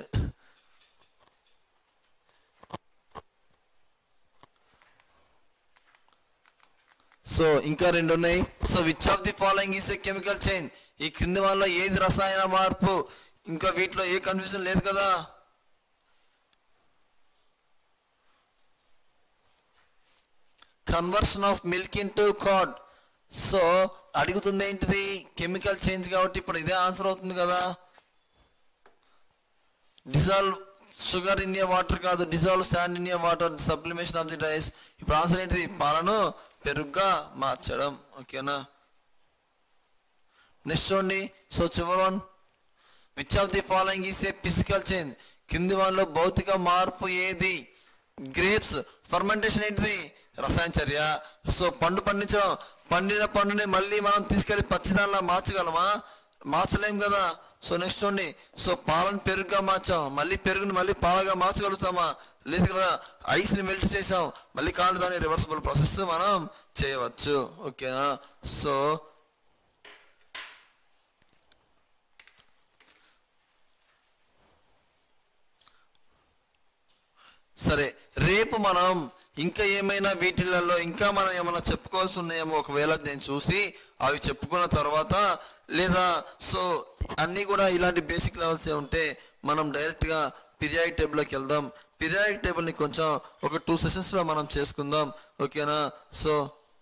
సో ఇంకా రెండు ఉన్నాయి so which of the following is a chemical change ఈ క్రింది వాళ్ళలో ఏది రసాయన మార్పు ఇంకా వీటిలో ఏ కన్ఫ్యూజన్ లేదు కదా conversion of milk into curd so అడుగుతుంది ఏంటిది కెమికల్ చేంజ్ కాబట్టి ఇప్పుడు ఇదే ఆన్సర్ అవుతుంది కదా dissolve sugar in a water కాదు dissolve sand in a water sublimation of the rice ఇప్పుడు ఆన్సర్ ఏంటిది పాలను పెరుగ్గా మార్చడం ఓకేనా నెక్స్ట్ చూడండి సో చివరి one which of the following is a physical change కింది వాళ్ళలో భౌతిక మార్పు ఏది గ్రేప్స్ ఫర్మెంటేషన్ ఏంటిది రసాయన చర్య సో పండు పండించడం పండిన పండుని మళ్ళీ మనం తీసుకెళ్లి పచ్చిదానిలా మార్చగలమా మార్చలేం కదా సో నెక్స్ట్ చూడండి సో పాలను పెరుగుగా మార్చాం మళ్ళీ పెరుగుని మళ్ళీ పాలగా మార్చగలుగుతామా లేదు కదా ఐస్ని మెల్ట్ చేసాం మళ్ళీ కాదు దాని రివర్సిబుల్ ప్రాసెస్ మనం చేయవచ్చు ఓకేనా సో సరే రేపు మనం ఇంకా ఏమైనా వీటిలలో ఇంకా మనం ఏమైనా చెప్పుకోవాల్సి ఉన్నాయేమో ఒకవేళ నేను చూసి అవి చెప్పుకున్న తర్వాత లేదా సో అన్నీ కూడా ఇలాంటి బేసిక్ లెవెల్స్ ఉంటే మనం డైరెక్ట్గా పిరియాడిక్ టేబుల్లోకి వెళ్దాం పిరియాడిక్ టేబుల్ని కొంచెం ఒక టూ సెషన్స్లో మనం చేసుకుందాం ఓకేనా సో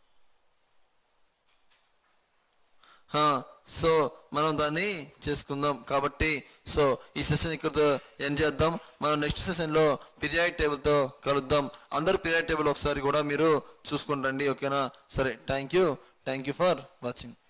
హా, సో మనం దాన్ని చేసుకుందాం కాబట్టి సో ఈ సెషన్ ఇక్కడతో ఎండ్ చేద్దాం మనం నెక్స్ట్ సెషన్లో పిరియాడిక్ టేబుల్తో కలుద్దాం అందరూ పిరియాడిక్ టేబుల్ ఒకసారి కూడా మీరు చూసుకుని రండి ఓకేనా సరే thank you thank you for watching